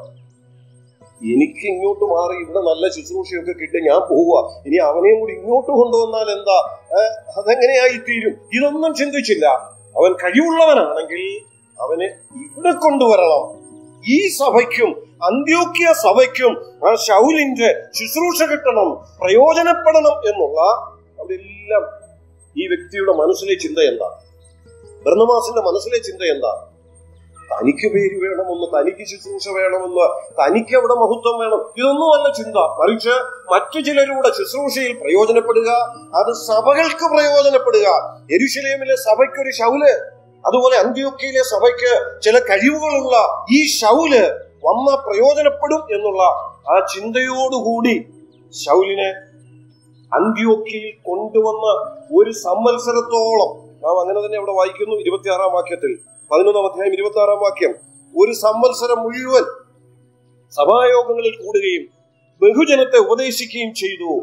എനിക്ക് ഇങ്ങോട്ട് മാറി ഇവിടെ നല്ല ശുശ്രൂഷയൊക്കെ കിട്ടി ഞാൻ പോവുക ഇനി അവനെയും കൂടി ഇങ്ങോട്ട് കൊണ്ടുവന്നാൽ എന്താ ഏ, അതെങ്ങനെയായി തീരും ഇതൊന്നും ചിന്തിച്ചില്ല അവൻ കഴിവുള്ളവനാണെങ്കിൽ അവനെ ഇവിടെ കൊണ്ടുവരണം ഈ സഭയ്ക്കും അന്ത്യോക്യ സഭയ്ക്കും ആ ശൗലിന്റെ ശുശ്രൂഷ കിട്ടണം പ്രയോജനപ്പെടണം എന്നുള്ള അവിടെ എല്ലാം ഈ വ്യക്തിയുടെ മനസ്സിലെ ചിന്ത എന്താ ബ്രഹ്മമാസിന്റെ മനസ്സിലെ ചിന്ത എന്താ തനിക്ക് പേര് വേണമെന്ന് തനിക്ക് ശുശ്രൂഷ വേണമെന്ന് തനിക്ക് അവിടെ മഹത്വം വേണം ഇതൊന്നുമല്ല ചിന്ത മറിച്ച് മറ്റു ചിലരുടെ ശുശ്രൂഷയിൽ പ്രയോജനപ്പെടുക അത് സഭകൾക്ക് പ്രയോജനപ്പെടുക എരുശലേമിലെ സഭയ്ക്കൊരു ശൗല് അതുപോലെ അന്ത്യോക്കയിലെ സഭയ്ക്ക് ചില കഴിവുകളുള്ള ഈ ശൗല് വന്ന പ്രയോജനപ്പെടും എന്നുള്ള ആ ചിന്തയോടുകൂടി ശൗലിനെ അന്ത്യോക്കയിൽ കൊണ്ടുവന്ന് ഒരു സംവത്സരത്തോളം നാം അങ്ങനെ തന്നെ അവിടെ വായിക്കുന്നു ഇരുപത്തിയാറാം വാക്യത്തിൽ പതിനൊന്നാം അധ്യായം ഇരുപത്തി ആറാം വാക്യം ഒരു സംവത്സരം മുഴുവൻ സഭായോഗങ്ങളിൽ കൂടുകയും ബഹുജനത്തെ ഉപദേശിക്കുകയും ചെയ്തു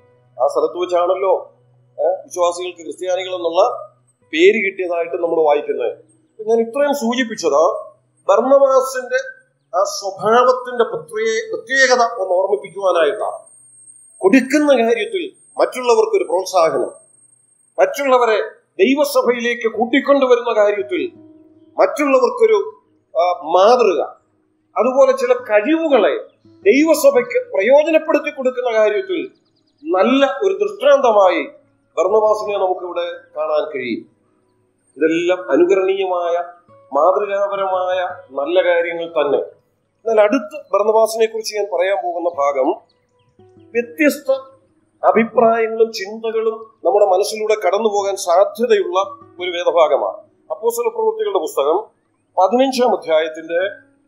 ആ സ്ഥലത്ത് വെച്ചാണല്ലോ ഏ, വിശ്വാസികൾക്ക് ക്രിസ്ത്യാനികൾ എന്നുള്ള പേര് കിട്ടിയതായിട്ട് നമ്മൾ വായിക്കുന്നത് അപ്പൊ ഞാൻ ഇത്രയും സൂചിപ്പിച്ചത് ബർണമാസിന്റെ ആ സ്വഭാവത്തിന്റെ പ്രത്യേക പ്രത്യേകത ഒന്ന് ഓർമ്മിപ്പിക്കുവാനായിട്ടാണ് കൊടുക്കുന്ന കാര്യത്തിൽ മറ്റുള്ളവർക്ക് ഒരു പ്രോത്സാഹനം മറ്റുള്ളവരെ ദൈവസഭയിലേക്ക് കൂട്ടിക്കൊണ്ടുവരുന്ന കാര്യത്തിൽ മറ്റുള്ളവർക്കൊരു ആ, മാതൃക അതുപോലെ ചില കഴിവുകളെ ദൈവസഭയ്ക്ക് പ്രയോജനപ്പെടുത്തി കൊടുക്കുന്ന കാര്യത്തിൽ നല്ല ഒരു ദൃഷ്ടാന്തമായി ഭരണവാസിനെ നമുക്കിവിടെ കാണാൻ കഴിയും ഇതെല്ലാം അനുകരണീയമായ മാതൃകാപരമായ നല്ല കാര്യങ്ങൾ തന്നെ എന്നാൽ അടുത്ത് ഭരണവാസിനെ കുറിച്ച് ഞാൻ പറയാൻ പോകുന്ന ഭാഗം വ്യത്യസ്ത അഭിപ്രായങ്ങളും ചിന്തകളും നമ്മുടെ മനസ്സിലൂടെ കടന്നു പോകാൻ സാധ്യതയുള്ള ഒരു വേദഭാഗമാണ് അപ്പോസ്തല പ്രവൃത്തികളുടെ പുസ്തകം പതിനഞ്ചാം അധ്യായത്തിന്റെ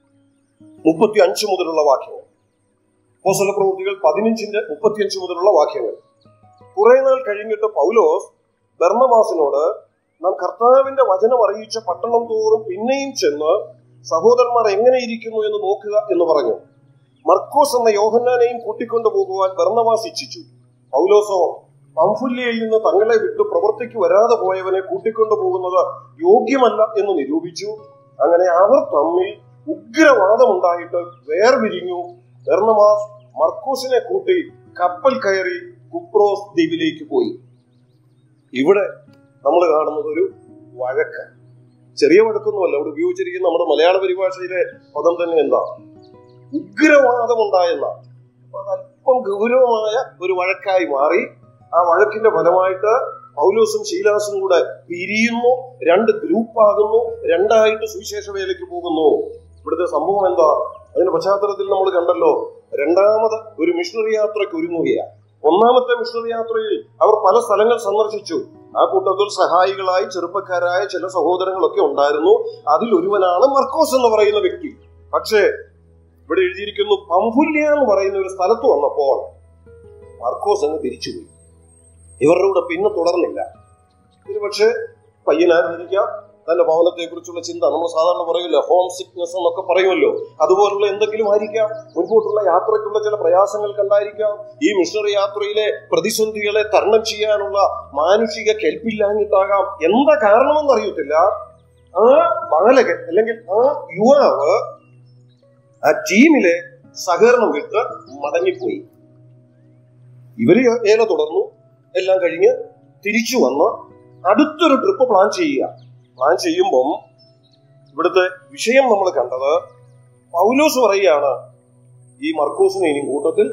മുപ്പത്തി അഞ്ച് മുതലുള്ള വാക്യങ്ങൾ അപ്പോസ്തല പ്രവൃത്തികൾ പതിനഞ്ചിന്റെ മുപ്പത്തിയഞ്ച് മുതലുള്ള വാക്യങ്ങൾ കുറെ നാൾ കഴിഞ്ഞിട്ട് പൗലോസ് ബർണബാസിനോട് നാം കർത്താവിന്റെ വചനം അറിയിച്ച പട്ടണം തോറും പിന്നെയും ചെന്ന് സഹോദരന്മാർ എങ്ങനെ ഇരിക്കുന്നു എന്ന് നോക്കുക എന്ന് പറഞ്ഞു മർക്കോസ് എന്ന യോഹന്നാനെയും കൂട്ടിക്കൊണ്ടു പോകുവാൻ ബർണബാസ് ഇച്ഛിച്ചു പൗലോസോ പംഫുല്യയിൽ നിന്ന് തങ്ങളെ വിട്ട് പ്രവൃത്തിക്ക് വരാതെ പോയവനെ കൂട്ടിക്കൊണ്ടു പോകുന്നത് യോഗ്യമല്ല എന്ന് നിരൂപിച്ചു അങ്ങനെ അവർ തമ്മിൽ ഉഗ്രവാദമുണ്ടായിട്ട് വേർപിരിഞ്ഞു ബർണബാസ് മർക്കോസിനെ കൂട്ടി കപ്പൽ കയറി കുപ്രോസ് ദ്വീപിലേക്ക് പോയി ഇവിടെ നമ്മൾ കാണുന്നത് ഒരു വഴക്ക് ചെറിയ വഴക്കൊന്നുമല്ല ഇവിടെ ഉപയോഗിച്ചിരിക്കുന്ന നമ്മുടെ മലയാള പരിഭാഷയിലെ പദം തന്നെ എന്താ ഉഗ്രവാദമുണ്ടായെന്ന അപ്പൊ അത് അല്പം ഗൗരവമായ ഒരു വഴക്കായി മാറി ആ വഴക്കിന്റെ ഫലമായിട്ട് പൗലോസും ശീലാസും കൂടെ പിരിയുന്നു രണ്ട് ഗ്രൂപ്പാകുന്നു രണ്ടായിട്ട് സുവിശേഷ വേലയ്ക്ക് പോകുന്നു ഇവിടുത്തെ സംഭവം എന്താ അതിന്റെ പശ്ചാത്തലത്തിൽ നമ്മൾ കണ്ടല്ലോ രണ്ടാമത് ഒരു മിഷണറി യാത്രയ്ക്ക് ഒരുങ്ങുകയാണ് ഒന്നാമത്തെ മിഷണറി യാത്രയിൽ അവർ പല സ്ഥലങ്ങൾ സന്ദർശിച്ചു ആ കൂട്ടത്തിൽ സഹായികളായി ചെറുപ്പക്കാരായ ചില സഹോദരങ്ങളൊക്കെ ഉണ്ടായിരുന്നു അതിൽ ഒരുവനാണ് മർക്കോസ് എന്ന് പറയുന്ന വ്യക്തി പക്ഷേ ഇവിടെ എഴുതിയിരിക്കുന്നു പംഫുല്യ എന്ന് പറയുന്ന ഒരു സ്ഥലത്ത് വന്നപ്പോൾ മർക്കോസ് അങ്ങ് തിരിച്ചുപോയി ഇവരുടെ കൂടെ പിന്നെ തുടർന്നില്ല ഒരു പക്ഷേ പയ്യനായിരുന്നിരിക്കാം തന്റെ ഭവനത്തെ കുറിച്ചുള്ള ചിന്ത നമ്മൾ സാധാരണ പറയില്ല ഹോം സിക്നസ് എന്നൊക്കെ പറയുമല്ലോ അതുപോലുള്ള എന്തെങ്കിലും ആയിരിക്കാം മുൻപോട്ടുള്ള യാത്രയ്ക്കുള്ള ചില പ്രയാസങ്ങൾ കണ്ടായിരിക്കാം ഈ മിഷണറി യാത്രയിലെ പ്രതിസന്ധികളെ തരണം ചെയ്യാനുള്ള മാനുഷിക കെൽപ്പില്ലാഞ്ഞിട്ടാകാം എന്താ കാരണമെന്ന് അറിയത്തില്ല ആ ബാലകൻ അല്ലെങ്കിൽ ആ യുവാവ് ആ ടീമിലെ സഹകരണം വിട്ട് മടങ്ങിപ്പോയി ഇവര് ഏല തുടർന്നു എല്ലാം കഴിഞ്ഞ് തിരിച്ചു വന്ന് അടുത്തൊരു ട്രിപ്പ് പ്ലാൻ ചെയ്യുക പ്ലാൻ ചെയ്യുമ്പം ഇവിടുത്തെ വിഷയം നമ്മൾ കണ്ടത് പൗലോസ് പറയുകയാണ് ഈ മർക്കൂസിനെ ഇനി കൂട്ടത്തിൽ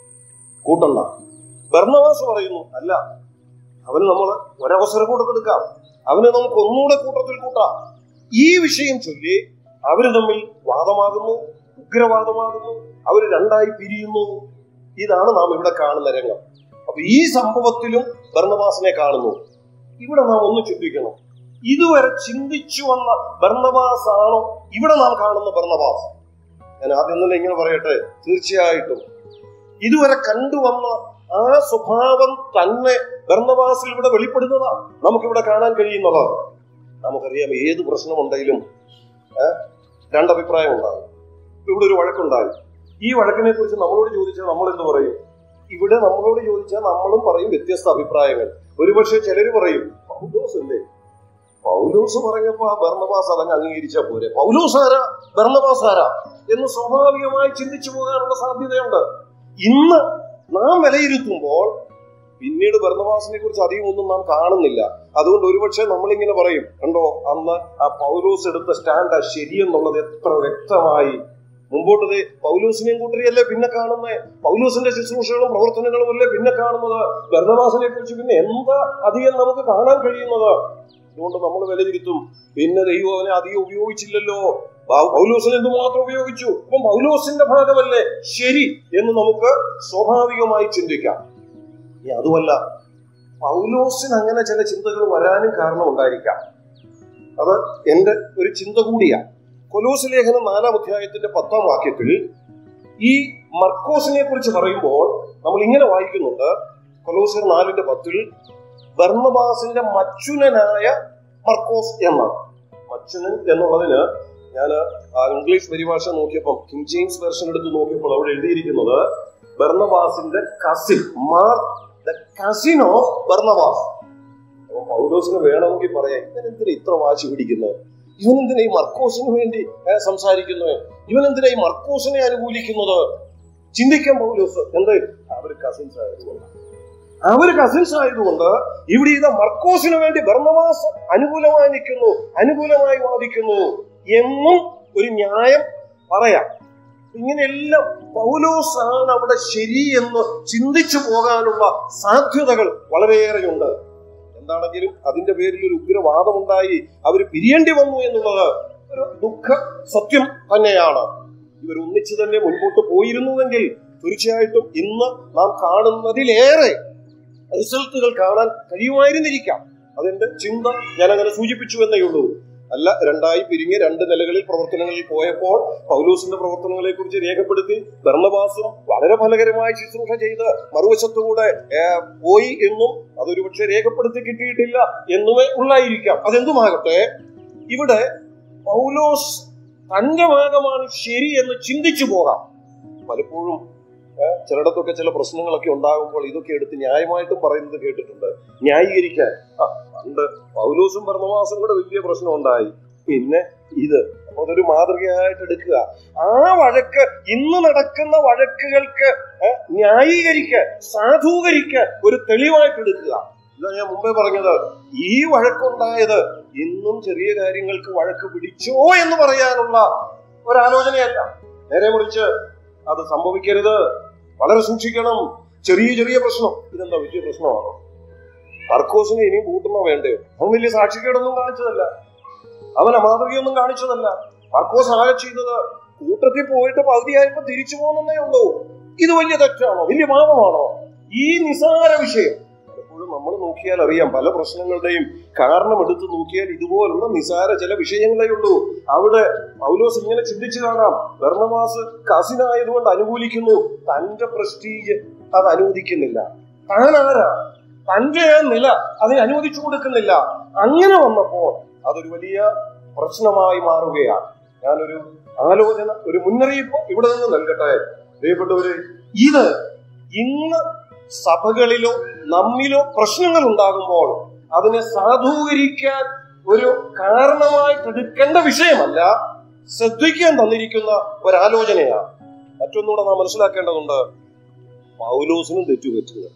കൂട്ടണ്ട ബർണവാസ് പറയുന്നു അല്ല അവന് നമ്മൾ ഒരവസരം കൂടെ കൊടുക്കാം അവനെ നമുക്ക് ഒന്നുകൂടെ കൂട്ടത്തിൽ കൂട്ടാം ഈ വിഷയം ചൊല്ലി അവര് തമ്മിൽ വാദമാകുന്നു ഉഗ്രവാദമാകുന്നു അവർ രണ്ടായി പിരിയുന്നു ഇതാണ് നാം ഇവിടെ കാണുന്ന രംഗം അപ്പൊ ഈ സംഭവത്തിലും ഭർണവാസിനെ കാണുന്നു ഇവിടെ നാം ഒന്ന് ചിന്തിക്കണം ഇതുവരെ ചിന്തിച്ചു വന്ന ഭർണവാസ് ആണോ ഇവിടെ നാം കാണുന്ന ഭർണവാസ് ഞാൻ ആദ്യം തന്നെ ഇങ്ങനെ പറയട്ടെ തീർച്ചയായിട്ടും ഇതുവരെ കണ്ടുവന്ന ആ സ്വഭാവം തന്നെ ഭർണവാസിൽ ഇവിടെ വെളിപ്പെടുന്നതാ നമുക്കിവിടെ കാണാൻ കഴിയുന്നത് നമുക്കറിയാം ഏത് പ്രശ്നമുണ്ടെങ്കിലും ഏഹ്, രണ്ടഭിപ്രായം ഉണ്ടാകും ഇപ്പൊ ഇവിടെ ഒരു വഴക്കുണ്ടായി ഈ വഴക്കിനെ കുറിച്ച് നമ്മളോട് ചോദിച്ചാൽ നമ്മൾ എന്ത് പറയും ഇവിടെ നമ്മളോട് ചോദിച്ചാൽ നമ്മളും പറയും വ്യത്യസ്ത അഭിപ്രായങ്ങൾ ഒരുപക്ഷെ ചിലര് പറയും പൗലോസ് അല്ലേ പൗലോസ് പറഞ്ഞപ്പോ ആ ഭർണബാസ് അതങ്ങ് അംഗീകരിച്ചാൽ പോരെ പൗലോസ് ആരാ ഭർണബാസ് ആരാ എന്ന് സ്വാഭാവികമായി ചിന്തിച്ചു പോകാനുള്ള സാധ്യതയുണ്ട് ഇന്ന് നാം വിലയിരുത്തുമ്പോൾ പിന്നീട് ഭർണബാസിനെ കുറിച്ച് അധികം ഒന്നും നാം കാണുന്നില്ല അതുകൊണ്ട് ഒരുപക്ഷെ നമ്മളിങ്ങനെ പറയും കണ്ടോ അന്ന് ആ പൗലോസ് എടുത്ത സ്റ്റാൻഡ് ശരിയെന്നുള്ളത് എത്ര വ്യക്തമായി മുമ്പോട്ട് ദേ പൗലോസിനെയും കൂട്ടരെയല്ലേ പിന്നെ കാണുന്നേ പൗലോസിന്റെ ശുശ്രൂഷകളും പ്രവർത്തനങ്ങളും അല്ലേ പിന്നെ കാണുന്നത് ഭരണവാസനെ കുറിച്ച് പിന്നെ എന്താ അധികം നമുക്ക് കാണാൻ കഴിയുന്നത് അതുകൊണ്ട് നമ്മൾ വിലയിരുത്തും പിന്നെ ദൈവം അവനെ അധികം ഉപയോഗിച്ചില്ലല്ലോ പൗ- പൗലോസിനെ എന്തുമാത്രം ഉപയോഗിച്ചു അപ്പം പൗലോസിന്റെ ഭാഗമല്ലേ ശരി എന്ന് നമുക്ക് സ്വാഭാവികമായി ചിന്തിക്കാം ഇനി അതുമല്ല പൗലോസിന് അങ്ങനെ ചില ചിന്തകൾ വരാനും കാരണമുണ്ടായിരിക്കാം അത് എന്റെ ഒരു ചിന്ത കൂടിയാണ് കൊലോസ് ലേഖനം നാലാം അധ്യായത്തിന്റെ പത്താം വാക്യത്തിൽ ഈ മർക്കോസിനെ കുറിച്ച് പറയുമ്പോൾ നമ്മൾ ഇങ്ങനെ വായിക്കുന്നുണ്ട് കൊലോസർ നാലിന്റെ പത്തിൽ ബർണബാസിന്റെ മച്ചുനനായ മർക്കോസ് എന്നാണ് മച്ചുനൻ എന്നുള്ളതിന് ഞാൻ ഇംഗ്ലീഷ് പരിഭാഷ നോക്കിയപ്പോൾ കിങ് ജെയിംസ് വെർഷൻ എടുത്ത് നോക്കിയപ്പോൾ അവിടെ എഴുതിയിരിക്കുന്നത് ബർണബാസിന്റെ cousin Mark the cousin of Barnabas അപ്പൊ പൗലോസിന് വേണമെങ്കിൽ പറയാം ഇവനെന്തിനാ ഇത്ര വാശി പിടിക്കുന്നത് ഇവനെന്തിനാ ഈ മർക്കോസിന് വേണ്ടി ഏ, സംസാരിക്കുന്നത് ഇവനെന്തിനാ ഈ മർക്കോസിനെ അനുകൂലിക്കുന്നത് ചിന്തിക്കാൻ പൗലോസ് എന്ത് അവര് കസിൻസ് ആയതുകൊണ്ട് അവര് കസിൻസ് ആയതുകൊണ്ട് ഇവിടെ ഇത് മർക്കോസിന് വേണ്ടി ബർണവാസ് അനുകൂലമായി നിൽക്കുന്നു അനുകൂലമായി വാദിക്കുന്നു എന്നും ഒരു ന്യായം പറയാം ഇങ്ങനെയെല്ലാം പൗലോസ് ആണ് അവിടെ ശരി എന്ന് ചിന്തിച്ചു പോകാനുള്ള സാധ്യതകൾ വളരെയേറെയുണ്ട് എന്താണെങ്കിലും അതിന്റെ പേരിൽ ഒരു ഉഗ്രവാദമുണ്ടായി അവർ പിരിയേണ്ടി വന്നു എന്നുള്ളത് ഒരു ദുഃഖ സത്യം തന്നെയാണ് ഇവർ ഒന്നിച്ചു തന്നെ മുൻപോട്ട് പോയിരുന്നുവെങ്കിൽ തീർച്ചയായിട്ടും ഇന്ന് നാം കാണുന്നതിലേറെ റിസൾട്ടുകൾ കാണാൻ കഴിയുമായിരുന്നിരിക്കാം അതെന്റെ ചിന്ത ഞാൻ അങ്ങനെ സൂചിപ്പിച്ചു എന്നേ ഉള്ളൂ അല്ല രണ്ടായി പിരിഞ്ഞ് രണ്ട് നിലകളിൽ പ്രവർത്തനങ്ങളിൽ പോയപ്പോൾ പൗലൂസിന്റെ പ്രവർത്തനങ്ങളെ കുറിച്ച് രേഖപ്പെടുത്തി ബർണബാസും വളരെ ഫലകരമായി ശുശ്രൂഷ ചെയ്ത് മറുവശത്തുകൂടെ ഏ, പോയി എന്നും അതൊരു പക്ഷെ രേഖപ്പെടുത്തി കിട്ടിയിട്ടില്ല എന്നുമേ ഉള്ളായിരിക്കാം അതെന്തുമാകട്ടെ ഇവിടെ പൗലോസ് തന്റെ ഭാഗമാണ് ശരി എന്ന് ചിന്തിച്ചു പോകാം പലപ്പോഴും ഏ, ചിലയിടത്തൊക്കെ ചില പ്രശ്നങ്ങളൊക്കെ ഉണ്ടാകുമ്പോൾ ഇതൊക്കെ എടുത്ത് ന്യായമായിട്ടും പറയുന്നത് കേട്ടിട്ടുണ്ട് ന്യായീകരിക്കാൻ ആ പണ്ട് പൗലോസും ഭർമ്മവാസും കൂടെ വലിയ പ്രശ്നം ഉണ്ടായി പിന്നെ ഇത് അപ്പൊ അതൊരു മാതൃകയായിട്ട് എടുക്കുക ആ വഴക്ക് ഇന്ന് നടക്കുന്ന വഴക്കുകൾക്ക് ഏ, ന്യായീകരിക്കാൻ സാധൂകരിക്കാൻ ഒരു തെളിവായിട്ട് എടുക്കുക ഇതാ ഞാൻ മുമ്പേ പറഞ്ഞത് ഈ വഴക്കുണ്ടായത് ഇന്നും ചെറിയ കാര്യങ്ങൾക്ക് വഴക്ക് പിടിച്ചോ എന്ന് പറയാനുള്ള ഒരാലോചനയല്ല നേരെ മറിച്ച് അത് സംഭവിക്കരുത് വളരെ സൂക്ഷിക്കണം ചെറിയ ചെറിയ പ്രശ്നം ഇതെന്താ വലിയ പ്രശ്നമാണോ മർക്കോസിനെ ഇനിയും കൂട്ടണോ വേണ്ടയോ അവൻ വലിയ സാക്ഷിക്കേടൊന്നും കാണിച്ചതല്ല അവൻ അമാതൃകയൊന്നും കാണിച്ചതല്ല മർക്കോസ് ആകെ ചെയ്തത് കൂട്ടത്തിൽ പോയിട്ട് പകുതിയായപ്പോ തിരിച്ചു പോകുന്നേ ഉള്ളൂ ഇത് വലിയ തെറ്റാണോ വലിയ പാപമാണോ ഈ നിസാര വിഷയം പലപ്പോഴും നമ്മൾ നോക്കിയാൽ അറിയാം പല പ്രശ്നങ്ങളുടെയും കാരണം എടുത്ത് നോക്കിയാൽ ഇതുപോലുള്ള നിസാര ചില വിഷയങ്ങളേ ഉള്ളൂ അവിടെ പൗലോസ് ഇങ്ങനെ ചിന്തിച്ചു കാണാം ഭരണമാസ് കസിനായതുകൊണ്ട് അനുകൂലിക്കുന്നു തന്റെ പ്രസ്റ്റീജ് അത് അനുവദിക്കുന്നില്ല താൻ ആരാ തന്റെ ആ നില അതിനെ അനുവദിച്ചു കൊടുക്കുന്നില്ല അങ്ങനെ വന്നപ്പോൾ അതൊരു വലിയ പ്രശ്നമായി മാറുകയാണ് ഞാനൊരു ആലോചന ഒരു മുന്നറിയിപ്പ് ഇവിടെ നിന്ന് നൽകട്ടെ പ്രിയപ്പെട്ടവര് ഇത് ഇന്ന് സഭകളിലോ നമ്മിലോ പ്രശ്നങ്ങൾ ഉണ്ടാകുമ്പോൾ അതിനെ സാധൂകരിക്കാൻ ഒരു കാരണമായിട്ട് എടുക്കേണ്ട വിഷയമല്ല ശ്രദ്ധിക്കാൻ തന്നിരിക്കുന്ന ഒരാലോചനയാണ് മറ്റൊന്നുകൂടെ നാം മനസ്സിലാക്കേണ്ടതുണ്ട് പൗലോസിനും തെറ്റുപറ്റുക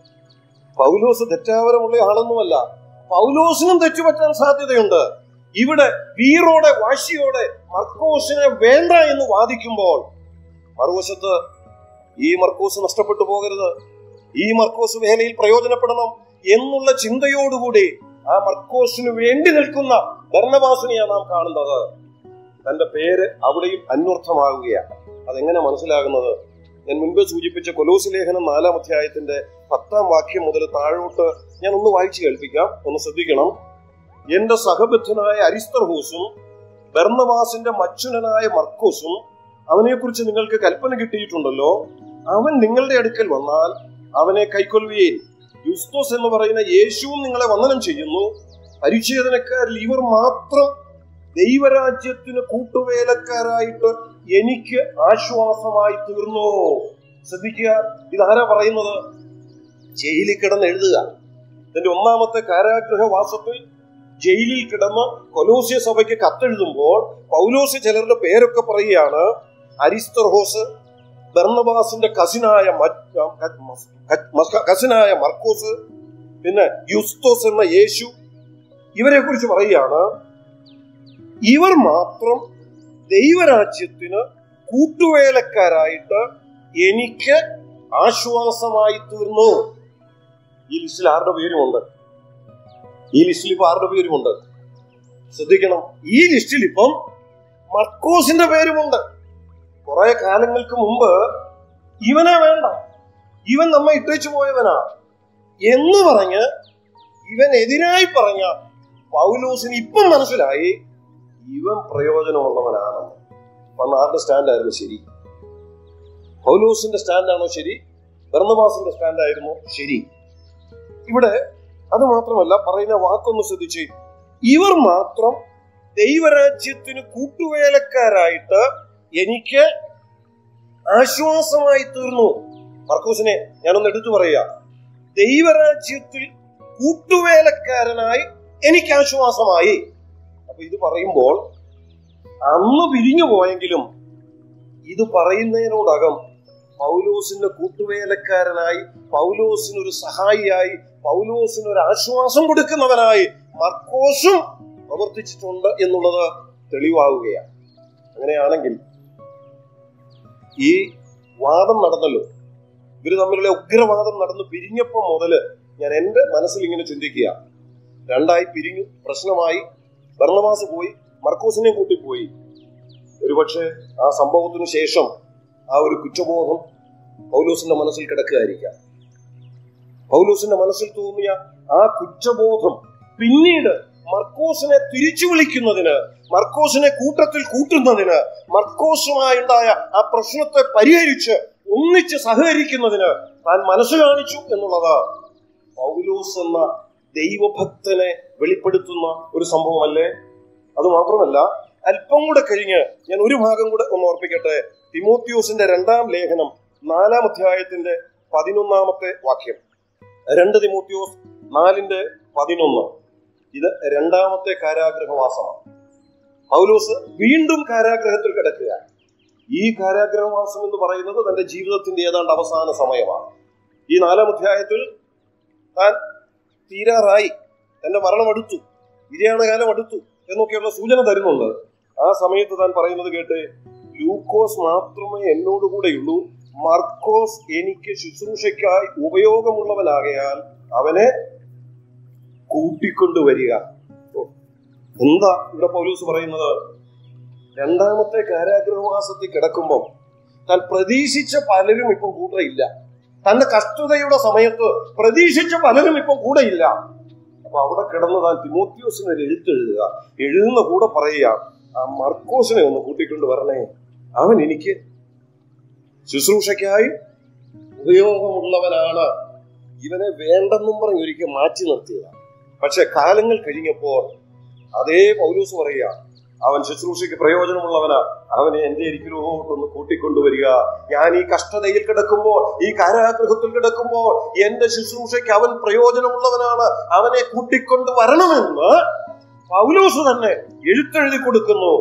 പൗലോസ് തെറ്റാവരമുള്ള ആളൊന്നുമല്ല പൗലോസിനും തെറ്റുപറ്റാൻ സാധ്യതയുണ്ട് ഇവിടെ വീറോടെ വാശിയോടെ മർക്കോസിനെ വേണ്ട എന്ന് വാദിക്കുമ്പോൾ മറുവശത്ത് ഈ മർക്കോസ് നഷ്ടപ്പെട്ടു പോകരുത് ഈ മർക്കോസ് വേലയിൽ പ്രയോജനപ്പെടണം എന്നുള്ള ചിന്തയോടുകൂടി ആ മർക്കോസിന് വേണ്ടി നിൽക്കുന്ന ഭരണവാസിനെയാണ് നാം കാണുന്നത് തന്റെ പേര് അവിടെയും അന്വർത്ഥമാകുകയാണ് അതെങ്ങനെ മനസ്സിലാകുന്നത് ഞാൻ മുൻപ് സൂചിപ്പിച്ച കൊലോസ് ലേഖനം നാലാം അധ്യായത്തിന്റെ പത്താം വാക്യം മുതൽ താഴോട്ട് ഞാൻ ഒന്ന് വായിച്ചു കേൾപ്പിക്കാം ഒന്ന് ശ്രദ്ധിക്കണം എന്റെ സഹബദ്ധനായ അരിസ്തർഹൂസും ബർന്നവാസിന്റെ മച്ചുനനായ മർക്കോസും അവനെക്കുറിച്ച് നിങ്ങൾക്ക് കൽപ്പന കിട്ടിയിട്ടുണ്ടല്ലോ അവൻ നിങ്ങളുടെ അടുക്കൽ വന്നാൽ അവനെ കൈക്കൊള്ളുകയും യുസ്തോസ് എന്ന് പറയുന്ന യേശുവും നിങ്ങളെ വന്ദനം ചെയ്യുന്നു പരിച്ഛേദനക്കാരിൽ ഇവർ മാത്രം ദൈവരാജ്യത്തിന് കൂട്ടുവേലക്കാരായിട്ട് എനിക്ക് ആശ്വാസമായി തീർന്നു ശ്രദ്ധിക്കുക ഇതാരാ പറയുന്നത് ജയിലിൽ കിടന്ന് എഴുതുക ഇതിന്റെ ഒന്നാമത്തെ കാരാഗ്രഹവാസത്തിൽ ജയിലിൽ കിടന്ന് കൊലോസ്യ സഭയ്ക്ക് കത്തെഴുതുമ്പോൾ പൗലോസ് ചിലരുടെ പേരൊക്കെ പറയുകയാണ് അരിസ്തർഹോസ് ബർണബാസിന്റെ കസിനായ കസിനായ മർക്കോസ് പിന്നെ യുസ്തോസ് എന്ന യേശു ഇവരെ കുറിച്ച് പറയുകയാണ് ഇവർ മാത്രം ദൈവരാജ്യത്തിന് കൂട്ടുവേലക്കാരായിട്ട് എനിക്ക് ആശ്വാസമായി തീർന്നു ഈ ലിസ്റ്റിൽ ആരുടെ പേരുമുണ്ട് ഈ ലിസ്റ്റിൽ ഇപ്പൊ ആരുടെ പേരുമുണ്ട് ശ്രദ്ധിക്കണം ഈ ലിസ്റ്റിൽ ഇപ്പം മർക്കോസിന്റെ പേരുമുണ്ട് കുറെ കാലങ്ങൾക്ക് മുമ്പ് ഇവനെ വേണ്ട ഇവൻ നമ്മെ ഇട്ടേച്ചു പോയവനാ എന്ന് പറഞ്ഞ് ഇവൻ എതിരായി പറഞ്ഞ പൗലോസിന് ഇപ്പം മനസ്സിലായി ഇവൻ പ്രയോജനമുള്ളവനാണെന്ന് അന്ന് ആരുടെ സ്റ്റാൻഡായിരുന്നു ശരി പൗലോസിന്റെ സ്റ്റാൻഡാണോ ശരി ബർണബാസിന്റെ സ്റ്റാൻഡായിരുന്നോ ശരി ഇവിടെ അത് മാത്രമല്ല പറയുന്ന വാക്കൊന്ന് ശ്രദ്ധിച്ച് ഇവർ മാത്രം ദൈവരാജ്യത്തിന് കൂട്ടുവേലക്കാരായിട്ട് എനിക്ക് ആശ്വാസമായി തീർന്നു മർക്കൂസിനെ ഞാനൊന്ന് എടുത്തു പറയുക ദൈവരാജ്യത്തിൽ കൂട്ടുവേലക്കാരനായി എനിക്ക് ആശ്വാസമായി അപ്പൊ ഇത് പറയുമ്പോൾ അന്ന് പിരിഞ്ഞു പോയെങ്കിലും ഇത് പറയുന്നതിനോടകം പൗലോസിന്റെ കൂട്ടുവേലക്കാരനായി പൗലോസിനൊരു സഹായിയായി പൗലോസിന് ഒരു ആശ്വാസം കൊടുക്കുന്നവനായി മർക്കോസും പ്രവർത്തിച്ചിട്ടുണ്ട് എന്നുള്ളത് തെളിവാകുകയാണ് അങ്ങനെയാണെങ്കിൽ ഈ വാദം നടന്നല്ലോ ഇവര് തമ്മിലുള്ള ഉഗ്രവാദം നടന്ന് പിരിഞ്ഞപ്പോ മുതല് ഞാൻ എന്റെ മനസ്സിൽ ഇങ്ങനെ ചിന്തിക്കുക രണ്ടായി പിരിഞ്ഞു പ്രശ്നമായി ഭരണമാസ് പോയി മർക്കോസിനെയും കൂട്ടി പോയി ഒരുപക്ഷെ ആ സംഭവത്തിനു ശേഷം ആ ഒരു കുറ്റബോധം പൗലോസിന്റെ മനസ്സിൽ കിടക്കുകയായിരിക്കാം പൗലോസിന്റെ മനസ്സിൽ തോന്നിയ ആ കുറ്റബോധം പിന്നീട് മർക്കോസിനെ തിരിച്ചു വിളിക്കുന്നതിന് മർക്കോസിനെ കൂട്ടത്തിൽ കൂട്ടുന്നതിന് മർക്കോസുമായുണ്ടായ ആ പ്രശ്നത്തെ പരിഹരിച്ച് ഒന്നിച്ച് സഹകരിക്കുന്നതിന് താൻ മനസ്സ് കാണിച്ചു എന്നുള്ളത് പൗലോസ് എന്ന ദൈവഭക്തനെ വെളിപ്പെടുത്തുന്ന ഒരു സംഭവമല്ലേ അത് മാത്രമല്ല അല്പം കൂടെ കഴിഞ്ഞ് ഞാൻ ഒരു ഭാഗം കൂടെ ഒന്ന് ഓർപ്പിക്കട്ടെ തിമോത്യോസിന്റെ രണ്ടാം ലേഖനം നാലാം അധ്യായത്തിന്റെ പതിനൊന്നാമത്തെ വാക്യം രണ്ട് തിമോത്യോസ് നാലിന്റെ പതിനൊന്ന് ഇത് രണ്ടാമത്തെ കാരാഗ്രഹവാസമാണ് പൗലോസ് വീണ്ടും കാരാഗ്രഹത്തിൽ കിടക്കുക ഈ കാരാഗ്രഹവാസം എന്ന് പറയുന്നത് തന്റെ ജീവിതത്തിന്റെ ഏതാണ്ട് അവസാന സമയമാണ് ഈ നാലാം അധ്യായത്തിൽ താൻ തീരാറായി തന്റെ മരണം അടുത്തു വിജയാണ് കാലം അടുത്തു എന്നൊക്കെയുള്ള സൂചന തരുന്നുണ്ട് ആ സമയത്ത് താൻ പറയുന്നത് കേട്ട് ലൂക്കോസ് മാത്രമേ എന്നോടുകൂടെയുള്ളൂ മർക്കോസ് എനിക്ക് ശുശ്രൂഷയ്ക്കായി ഉപയോഗമുള്ളവനാകയാൽ അവനെ കൂട്ടിക്കൊണ്ടുവരിക ഓ, എന്താ ഇവിടെ പൗലൂസ് പറയുന്നത് രണ്ടാമത്തെ കാരാഗ്രഹവാസത്തിൽ കിടക്കുമ്പോൾ താൻ പ്രതീക്ഷിച്ച പലരും ഇപ്പം കൂടെയില്ല തന്റെ കഷ്ടതയുടെ സമയത്ത് പ്രതീക്ഷിച്ച പലരും ഇപ്പം കൂടെയില്ല അപ്പൊ അവിടെ കിടന്ന് താൻ തിമോത്യോസിന് ഒരു എഴുത്തെഴുതുക എഴുതുന്ന കൂടെ പറയുക ആ മർക്കോസിനെ ഒന്ന് കൂട്ടിക്കൊണ്ട് വരണേ അവൻ എനിക്ക് ശുശ്രൂഷയ്ക്കായി ഉപയോഗമുള്ളവനാണ് ഇവനെ വേണ്ടെന്നും പറഞ്ഞ് ഒരിക്കൽ മാറ്റി നിർത്തിയതാണ് പക്ഷെ കാലങ്ങൾ കഴിഞ്ഞപ്പോൾ അതേ പൗലൂസ് പറയുക അവൻ ശുശ്രൂഷയ്ക്ക് പ്രയോജനമുള്ളവനാ അവനെ എന്റെ അരികിലോട്ടൊന്ന് കൂട്ടിക്കൊണ്ടുവരിക ഞാൻ ഈ കഷ്ടതയിൽ കിടക്കുമ്പോൾ ഈ കാരാഗ്രഹത്തിൽ കിടക്കുമ്പോൾ എന്റെ ശുശ്രൂഷയ്ക്ക് അവൻ പ്രയോജനമുള്ളവനാണ് അവനെ കൂട്ടിക്കൊണ്ട് വരണമെന്ന് പൗലോസ് തന്നെ എഴുത്തെഴുതി കൊടുക്കുന്നു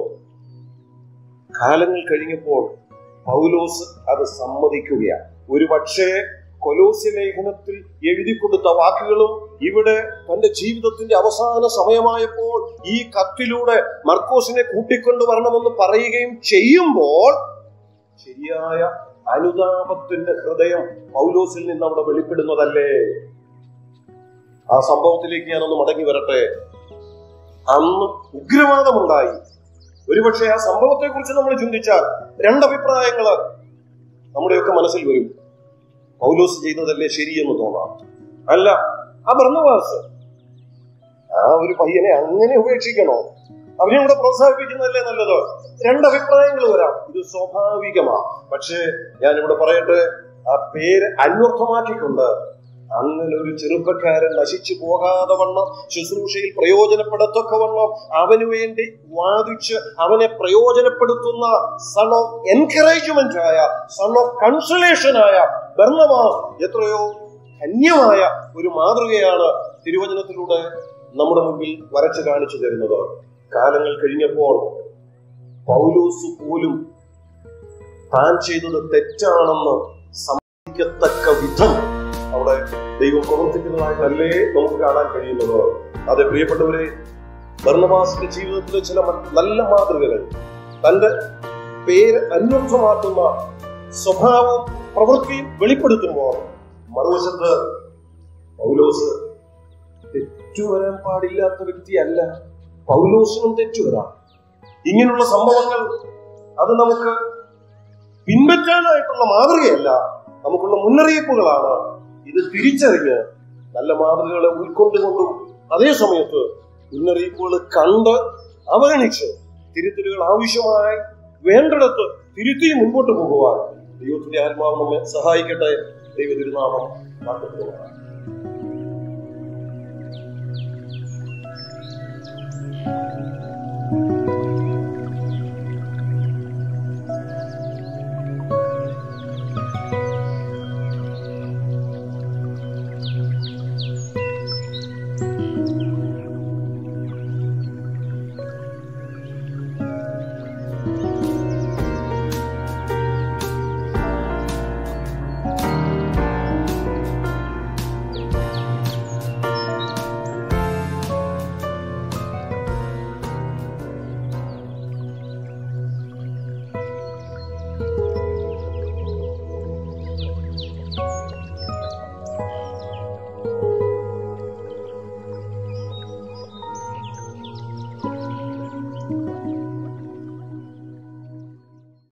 കാലങ്ങൾ കഴിഞ്ഞപ്പോൾ പൗലോസ് അത് സമ്മതിക്കുകയാണ് ഒരു പക്ഷേ കൊലോസ്യ ലേഖനത്തിൽ എഴുതി കൊടുത്ത വാക്കുകളും ഇവിടെ തന്റെ ജീവിതത്തിന്റെ അവസാന സമയമായപ്പോൾ ഈ കത്തിലൂടെ മർക്കോസിനെ കൂട്ടിക്കൊണ്ടു വരണമെന്ന് പറയുകയും ചെയ്യുമ്പോൾ ശരിയായ അനുതാപത്തിന്റെ ഹൃദയം പൗലോസിൽ നിന്ന് അവിടെ വെളിപ്പെടുന്നതല്ലേ ആ സംഭവത്തിലേക്ക് ഞാനൊന്ന് മടങ്ങി വരട്ടെ അന്ന് ഉഗ്രവാദമുണ്ടായി ഒരുപക്ഷെ ആ സംഭവത്തെ കുറിച്ച് നമ്മൾ ചിന്തിച്ചാൽ രണ്ടഭിപ്രായങ്ങള് നമ്മുടെയൊക്കെ മനസ്സിൽ വരും പൗലോസ് ചെയ്തതല്ലേ ശരിയെന്ന് തോന്നാം അല്ല ആ ഭരണവാസ് ആ ഒരു പയ്യനെ അങ്ങനെ ഉപേക്ഷിക്കണോ അവനെ കൂടെ പ്രോത്സാഹിപ്പിക്കുന്നതല്ലേ നല്ലത് രണ്ടഭിപ്രായങ്ങൾ വരാം ഇത് സ്വാഭാവികമാ പക്ഷേ ഞാൻ ഇവിടെ പറയട്ടെ ആ പേര് അന്വർത്ഥമാക്കിക്കൊണ്ട് അങ്ങനെ ഒരു ചെറുപ്പക്കാരൻ നശിച്ചു പോകാതെ വണ്ണം ശുശ്രൂഷയിൽ പ്രയോജനപ്പെടത്തക്ക വണ്ണം അവന് വേണ്ടി വാദിച്ച് അവനെ പ്രയോജനപ്പെടുത്തുന്ന സൺ ഓഫ് എൻകറേജ്മെന്റ് ആയ സൺ ഓഫ് കൺസലേഷൻ ആയ ബർണവാസ് എത്രയോ ധന്യമായ ഒരു മാതൃകയാണ് തിരുവചനത്തിലൂടെ നമ്മുടെ മുമ്പിൽ വരച്ചു കാണിച്ചു തരുന്നത് കാലങ്ങൾ കഴിഞ്ഞപ്പോൾ പൗലൂസ് പോലും താൻ ചെയ്തത് തെറ്റാണെന്ന് സമ്മതിക്കത്തക്ക വിധം അവിടെ ദൈവം പ്രവർത്തിക്കുന്നതായിട്ടല്ലേ നമുക്ക് കാണാൻ കഴിയുന്നത് അതെ പ്രിയപ്പെട്ടവരെ ഭർണവാസിന്റെ ജീവിതത്തിലെ ചില മ- നല്ല മാതൃകകൾ തന്റെ പേര് അന്വർത്ഥമാക്കുന്ന സ്വഭാവവും പ്രവൃത്തിയും വെളിപ്പെടുത്തുമ്പോൾ മറുവശത്ത് പൗലോസ് തെറ്റുവരാൻ പാടില്ലാത്ത വ്യക്തിയല്ല പൗലോസിനും തെറ്റുവരാം ഇങ്ങനെയുള്ള സംഭവങ്ങൾ അത് നമുക്ക് പിൻപറ്റാനായിട്ടുള്ള മാതൃകയല്ല നമുക്കുള്ള മുന്നറിയിപ്പുകളാണ് ഇത് തിരിച്ചറിഞ്ഞ് നല്ല മാതൃകകളെ ഉൾക്കൊണ്ടുകൊണ്ടും അതേ സമയത്ത് മുന്നറിയിപ്പുകൾ കണ്ട് അവഗണിച്ച് തിരുത്തലുകൾ ആവശ്യമായി വേണ്ടിടത്ത് തിരുത്തി മുൻപോട്ട് പോകുവാൻ ദൈവത്തിന്റെ ആത്മാവ് നമ്മെ സഹായിക്കട്ടെ ദൈവ തിരുനാമം വാഴ്ത്തപ്പെടുവാൻ